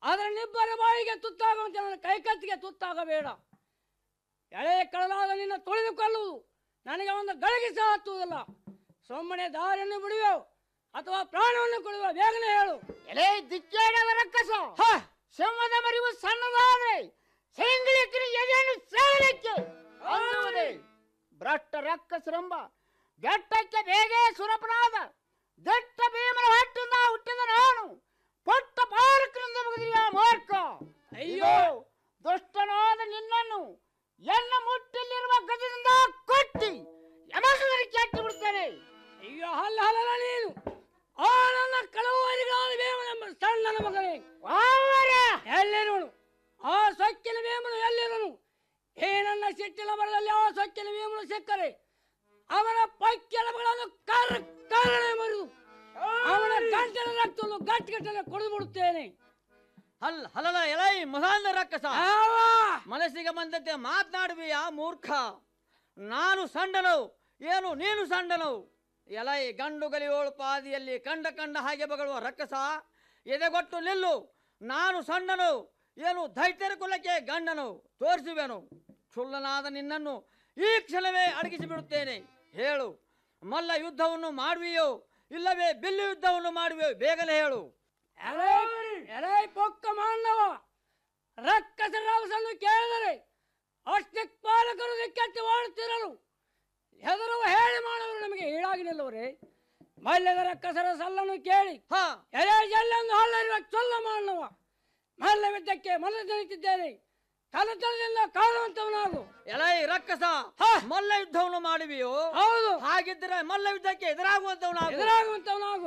Speaker 12: ಅದರ ನಿಬ್ಬರ ಬಾಯಿಗೆ ತುತ್ತಾಗುವಂತೆ ನನ್ನ ಕೈಕತ್ತಿಗೆ ತುತ್ತಾಗಬೇಡ ಎಳೆಯ ಕಳಲಾದ ನಿನ್ನ ತುಳಿದುಕೊಳ್ಳುವುದು ನನಗೆ ಒಂದು ಗಳಿಗೆ ಸಹ ಹತ್ತುವುದಿಲ್ಲ ಸುಮ್ಮನೆ ದಾರಿಯನ್ನು ಬಿಡುವೆವು ಅಥವಾ ಪ್ರಾಣವನ್ನು ಕೊಡುವ ಬೇಗನೆ ಹೇಳು
Speaker 11: ಎಲೆ ದಿಕ್ಕೇಡದ ರಕ್ಕಸ ಸಿಂಹದ ಮರಿವು ಸಣ್ಣದಾದ್ರೆ ಸಿಂಗಳಿಕರಿ ಎದೆಯನ್ನು ಸೇರಲಿಕ್ಕೆ ಅನ್ನುವುದೇ ಭ್ರಷ್ಟ ರಕ್ಕಸರೆಂಬ ಬೆಟ್ಟಕ್ಕೆ ಬೇಗೇ ಸುರಪನಾದ ದಟ್ಟ ಭೀಮನ ಹೊಟ್ಟಿಂದ ಹುಟ್ಟಿದ ನಾನು ಪಟ್ಟ ಪಾಲಕರಿಂದ ಮುಗಿದಿರುವ ಮೂರ್ಖ ಅಯ್ಯೋ ದುಷ್ಟನಾದ ನಿನ್ನನ್ನು ಎನ್ನ ಮುಟ್ಟಲ್ಲಿರುವ ಗಜದಿಂದ ಕೊಟ್ಟಿ ಯಮಸುದರಿಗೆ ಕೆಟ್ಟಿ ಬಿಡ್ತೇನೆ
Speaker 12: ಅಯ್ಯೋ ಹಲ್ಲ ಹಲ್ಲ ನೀನು ಆ ನನ್ನ ಕಳವರಿಗಾದ ಬೇಮನೆಂಬ ಸಣ್ಣನ ಮಗನೇ ಎಲ್ಲಿರೋನು ಆ ಸೊಕ್ಕಿನ ಬೇಮನು ಎಲ್ಲಿರೋನು ಏ ನನ್ನ ಸಿಟ್ಟಿನ ಬರದಲ್ಲಿ ಆ ಸೊಕ್ಕಿನ ಬೇಮನು ಸಿಕ್ಕರೆ ಅವನ ಪಕ್ಕೆಲಗಳನ್ನು ಕರ್ ಕರಳೆ ಮರಿದು ಅವನ ಗಂಟಲ ರಕ್ತವನ್ನು ಗಟ್ಟಿಗಟ್ಟಲೆ ಕೊಡು ಬಿಡುತ್ತೇನೆ
Speaker 8: ಹಲ್ ಹಲಲ ಎಲೈ ಮಹಾಂದ ರಕ್ಕಸ ಮನಸ್ಸಿಗೆ ಬಂದಂತೆ ಮಾತನಾಡುವೆಯಾ ಮೂರ್ಖ ನಾನು ಸಣ್ಣನು ಏನು ನೀನು ಸಣ್ಣನು ಎಲೈ ಗಂಡು ಗಲಿಯೋಳು ಪಾದಿಯಲ್ಲಿ ಕಂಡ ಕಂಡ ಹಾಗೆ ಬಗಳುವ ರಕ್ಕಸ ಎದೆಗೊಟ್ಟು ನಿಲ್ಲು ನಾನು ಸಣ್ಣನು ಏನು ದೈತ್ಯರ ಕುಲಕ್ಕೆ ಗಂಡನು ತೋರಿಸುವೆನು ಕ್ಷುಲ್ಲನಾದ ನಿನ್ನನ್ನು ಈ ಕ್ಷಣವೇ ಅಡಗಿಸಿ ಬಿಡುತ್ತೇನೆ ಹೇಳು ಮಲ್ಲ ಯುದ್ಧವನ್ನು ಮಾಡುವೆಯೋ ಇಲ್ಲವೇ ಬಿಲ್ಲು ಯುದ್ಧವನ್ನು ಮಾಡುವೆಯೋ ಬೇಗನೆ ಹೇಳು
Speaker 12: ಎಲೈ ಪೊಕ್ಕ ಮಾನವ ರಕ್ಕಸ ರಾವಸನ್ನು ಕೇಳಿದರೆ ಅಷ್ಟಪಾಲಕರು ದಿಕ್ಕಟ್ಟಿ ಓಡುತ್ತಿರಲು ಹೆದರುವ ಹೇಳಿ ಮಾಡವರು ನಮಗೆ ಈಡಾಗಿ ನಿಲ್ಲುವರೆ ಮಲ್ಯದ ರಕ್ಕಸರ ಸಲ್ಲನ್ನು ಕೇಳಿ ಎಲೆ ಜಲ್ಲೆಂದು ಹಳ್ಳರಿವ ಚೊಲ್ಲ ಮಾನವ ಮಲ್ಲವಿದ್ದಕ್ಕೆ ಮಲ್ಲ ತಿಳಿತಿದ್ದೇನೆ ಕಲತನದಿಂದ ಕಾಣುವಂತವನಾಗು
Speaker 8: ಎಲೈ ರಕ್ಕಸ ಮಲ್ಲ ಯುದ್ಧವನ್ನು ಮಾಡುವೆಯೋ
Speaker 12: ಹೌದು
Speaker 8: ಹಾಗಿದ್ದರೆ ಮಲ್ಲ ಯುದ್ಧಕ್ಕೆ ಎದುರಾಗುವಂತವನಾಗು
Speaker 12: ಎದುರಾಗುವಂತವನಾಗು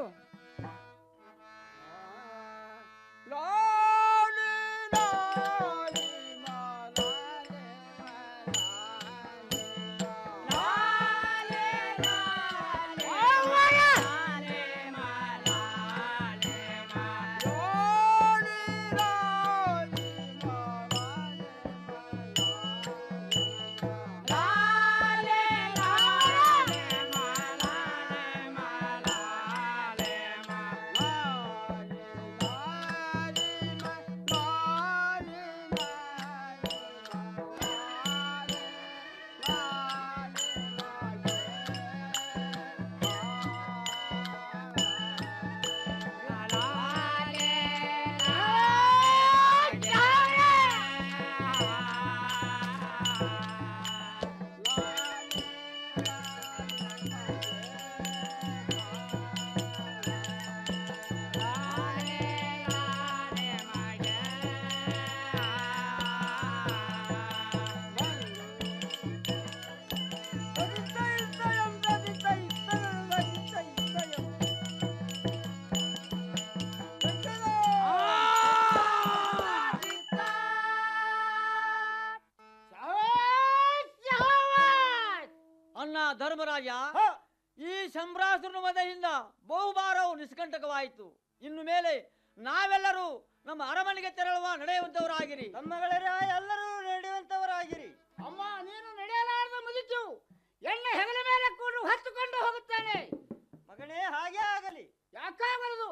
Speaker 8: ಅಣ್ಣ ಧರ್ಮರಾಜ ಈ ಸಂಭ್ರಾಸುರನ ವಧೆಯಿಂದ ಬಹುಭಾರವು ನಿಷ್ಕಂಟಕವಾಯಿತು ಇನ್ನು ಮೇಲೆ ನಾವೆಲ್ಲರೂ ನಮ್ಮ ಅರಮನೆಗೆ ತೆರಳುವ ನಡೆಯುವಂತವರಾಗಿರಿ
Speaker 7: ತಮ್ಮಗಳರ ಎಲ್ಲರೂ ನಡೆಯುವಂತವರಾಗಿರಿ
Speaker 11: ಅಮ್ಮ ನೀನು ನಡೆಯಲಾರದ ಮುದುಕು ಎಣ್ಣೆ ಹೆಗಲ ಮೇಲೆ ಕೂಡು ಹೊತ್ತುಕೊಂಡು ಹೋಗುತ್ತಾನೆ
Speaker 7: ಮಗನೇ ಹಾಗೆ ಆಗಲಿ
Speaker 11: ಯಾಕಾಗಲದು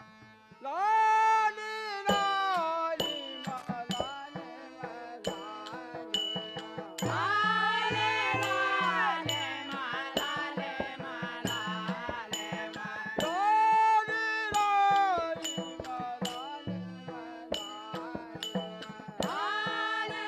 Speaker 7: ಲಾಲಿ ಲಾಲಿ
Speaker 11: ಲಾಲೆ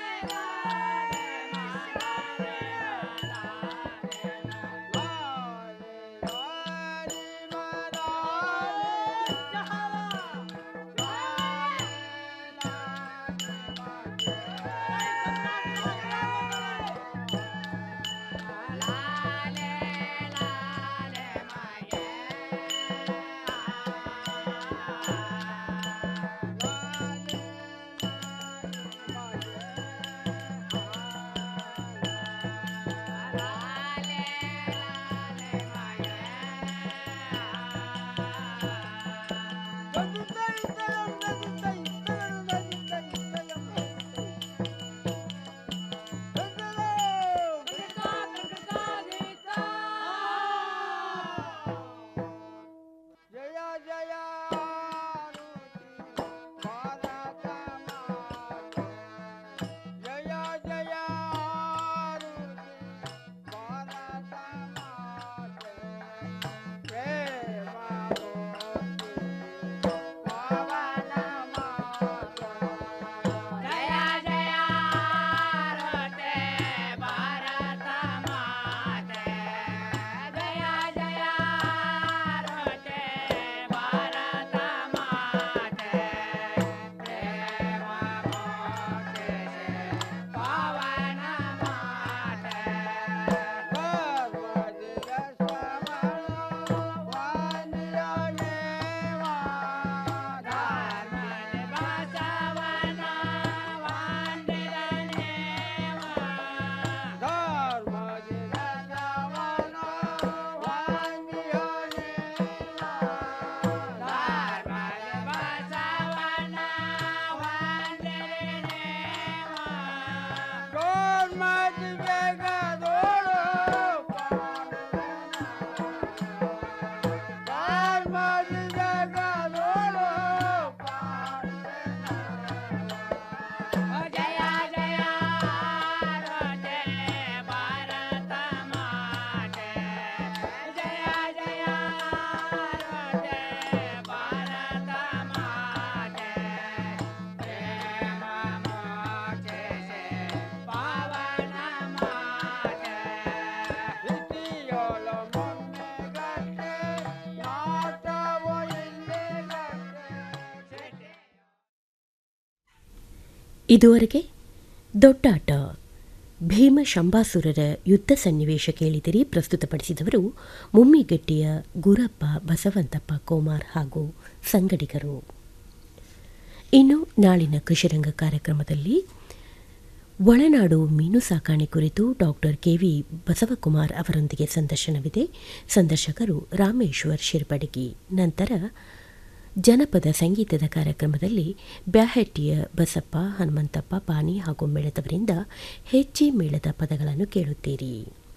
Speaker 1: ಇದುವರೆಗೆ ದೊಡ್ಡಾಟ ಭೀಮ ಶಂಬಾಸುರರ ಯುದ್ಧ ಸನ್ನಿವೇಶ ಕೇಳಿದಿರಿ ಪ್ರಸ್ತುತಪಡಿಸಿದವರು ಮುಮ್ಮಿಗಟ್ಟಿಯ ಗುರಪ್ಪ ಬಸವಂತಪ್ಪ ಕೋಮಾರ್ ಹಾಗೂ ಸಂಗಡಿಗರು ಇನ್ನು ನಾಳಿನ ಕೃಷಿರಂಗ ಕಾರ್ಯಕ್ರಮದಲ್ಲಿ ಒಳನಾಡು ಮೀನು ಸಾಕಾಣೆ ಕುರಿತು ಡಾಕ್ಟರ್ ಕೆವಿ ಬಸವಕುಮಾರ್ ಅವರೊಂದಿಗೆ ಸಂದರ್ಶನವಿದೆ ಸಂದರ್ಶಕರು ರಾಮೇಶ್ವರ್ ಶಿರ್ಪಡಗಿ ನಂತರ ಜನಪದ ಸಂಗೀತದ ಕಾರ್ಯಕ್ರಮದಲ್ಲಿ ಬ್ಯಾಹಟ್ಟಿಯ ಬಸಪ್ಪ ಹನುಮಂತಪ್ಪ ಪಾನಿ ಹಾಗೂ ಮೇಳದವರಿಂದ ಹೆಚ್ಚಿ ಮೇಳದ ಪದಗಳನ್ನು ಕೇಳುತ್ತೀರಿ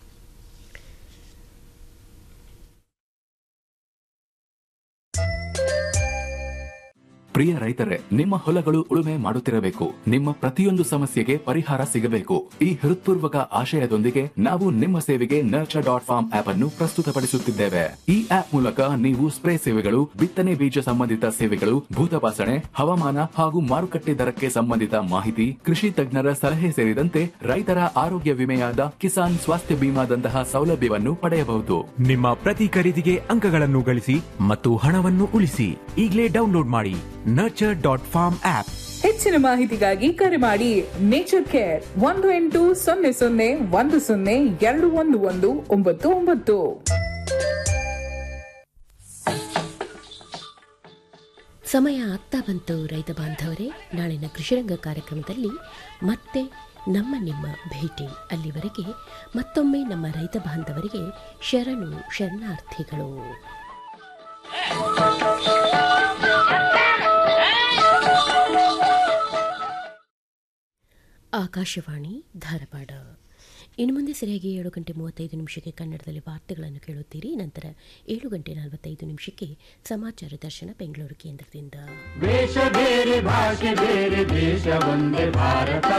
Speaker 13: ಪ್ರಿಯ ರೈತರೇ ನಿಮ್ಮ ಹೊಲಗಳು ಉಳುಮೆ ಮಾಡುತ್ತಿರಬೇಕು ನಿಮ್ಮ ಪ್ರತಿಯೊಂದು ಸಮಸ್ಯೆಗೆ ಪರಿಹಾರ ಸಿಗಬೇಕು ಈ ಹೃತ್ಪೂರ್ವಕ ಆಶಯದೊಂದಿಗೆ ನಾವು ನಿಮ್ಮ ಸೇವೆಗೆ ನರ್ಚರ್ ಡಾಟ್ ಫಾರ್ಮ್ ಆಪ್ ಅನ್ನು ಪ್ರಸ್ತುತಪಡಿಸುತ್ತಿದ್ದೇವೆ ಈ ಆಪ್ ಮೂಲಕ ನೀವು ಸ್ಪ್ರೇ ಸೇವೆಗಳು ಬಿತ್ತನೆ ಬೀಜ ಸಂಬಂಧಿತ ಸೇವೆಗಳು ಭೂತಪಾಸಣೆ ಹವಾಮಾನ ಹಾಗೂ ಮಾರುಕಟ್ಟೆ ದರಕ್ಕೆ ಸಂಬಂಧಿತ ಮಾಹಿತಿ ಕೃಷಿ ತಜ್ಞರ ಸಲಹೆ ಸೇರಿದಂತೆ ರೈತರ ಆರೋಗ್ಯ ವಿಮೆಯಾದ ಕಿಸಾನ್ ಸ್ವಾಸ್ಥ್ಯ ಬಿಮಾದಂತಹ ಸೌಲಭ್ಯವನ್ನು ಪಡೆಯಬಹುದು
Speaker 14: ನಿಮ್ಮ ಪ್ರತಿ ಖರೀದಿಗೆ ಅಂಕಗಳನ್ನು ಗಳಿಸಿ ಮತ್ತು ಹಣವನ್ನು ಉಳಿಸಿ ಈಗಲೇ ಡೌನ್ಲೋಡ್ ಮಾಡಿ ನರ್ಚರ್ ಡಾಟ್ ಫಾರ್ಮ್ ಆಪ್
Speaker 15: ಹೆಚ್ಚಿನ ಮಾಹಿತಿಗಾಗಿ ಕರೆ ಮಾಡಿ ನೇಚರ್ ಕೇರ್ ಒಂದು ಎಂಟು ಸೊನ್ನೆ ಸೊನ್ನೆ ಒಂದು ಸೊನ್ನೆ ಎರಡು ಒಂದು ಒಂದು ಒಂಬತ್ತು ಒಂಬತ್ತು
Speaker 1: ಸಮಯ ಆಗ್ತಾ ಬಂತು ರೈತ ಬಾಂಧವರೇ ನಾಳಿನ ಕೃಷಿರಂಗ ಕಾರ್ಯಕ್ರಮದಲ್ಲಿ ಮತ್ತೆ ನಮ್ಮ ನಿಮ್ಮ ಭೇಟಿ ಅಲ್ಲಿವರೆಗೆ ಮತ್ತೊಮ್ಮೆ ನಮ್ಮ ರೈತ ಬಾಂಧವರಿಗೆ ಶರಣು ಶರಣಾರ್ಥಿಗಳು ಆಕಾಶವಾಣಿ ಧಾರವಾಡ ಇನ್ನು ಮುಂದೆ ಸರಿಯಾಗಿ ಏಳು ಗಂಟೆ ಮೂವತ್ತೈದು ನಿಮಿಷಕ್ಕೆ ಕನ್ನಡದಲ್ಲಿ ವಾರ್ತೆಗಳನ್ನು ಕೇಳುತ್ತೀರಿ ನಂತರ ಏಳು ಗಂಟೆ ನಲವತ್ತೈದು ನಿಮಿಷಕ್ಕೆ ಸಮಾಚಾರ ದರ್ಶನ ಬೆಂಗಳೂರು ಕೇಂದ್ರದಿಂದ
Speaker 16: ವೇಷ ಬೇರೆ ಭಾಷೆ ಬೇರೆ ದೇಶ ಒಂದೇ ಭಾರತ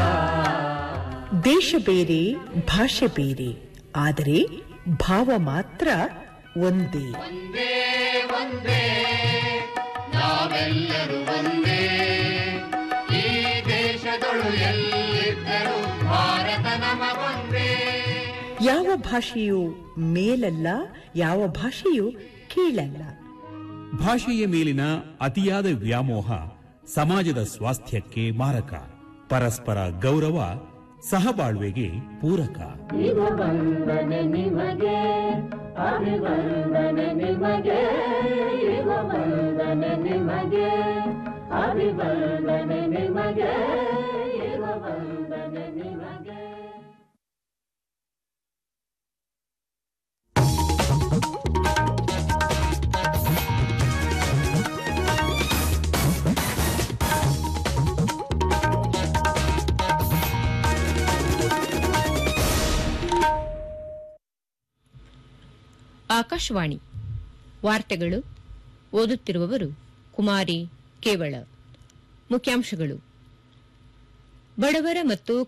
Speaker 17: ದೇಶ ಬೇರೆ ಭಾಷೆ ಬೇರೆ ಆದರೆ ಭಾವ ಮಾತ್ರ ಒಂದೇ
Speaker 16: ಒಂದೇ ಒಂದೇ ನಾವೆಲ್ಲರೂ ಒಂದೇ ಈ ದೇಶದೊಳು ಎಲ್ಲಿದ್ದರೂ ಭಾರತ ನಮಗೊಂದೇ
Speaker 17: ಯಾವ ಭಾಷೆಯು ಮೇಲಲ್ಲ ಯಾವ ಭಾಷೆಯು ಕೀಳಲ್ಲ
Speaker 18: ಭಾಷೆಯ ಮೇಲಿನ ಅತಿಯಾದ ವ್ಯಾಮೋಹ ಸಮಾಜದ ಸ್ವಾಸ್ಥ್ಯಕ್ಕೆ ಮಾರಕ ಪರಸ್ಪರ ಗೌರವ ಸಹಬಾಳ್ವೆಗೆ ಪೂರಕ
Speaker 16: ಇದು ವಂದನೆ ನಿಮಗೆ ಅಭಿವಂದನೆ ನಿಮಗೆ ಇದು ವಂದನೆ ನಿಮಗೆ ಅಭಿವಂದನೆ ನಿಮಗೆ ಇದು ವಂದನೆ ನಿಮಗೆ
Speaker 19: ಆಕಾಶವಾಣಿ ವಾರ್ತೆಗಳು ಓದುತ್ತಿರುವವರು ಕುಮಾರಿ ಕೇವಳ ಮುಖ್ಯಾಂಶಗಳು ಬಡವರ ಮತ್ತು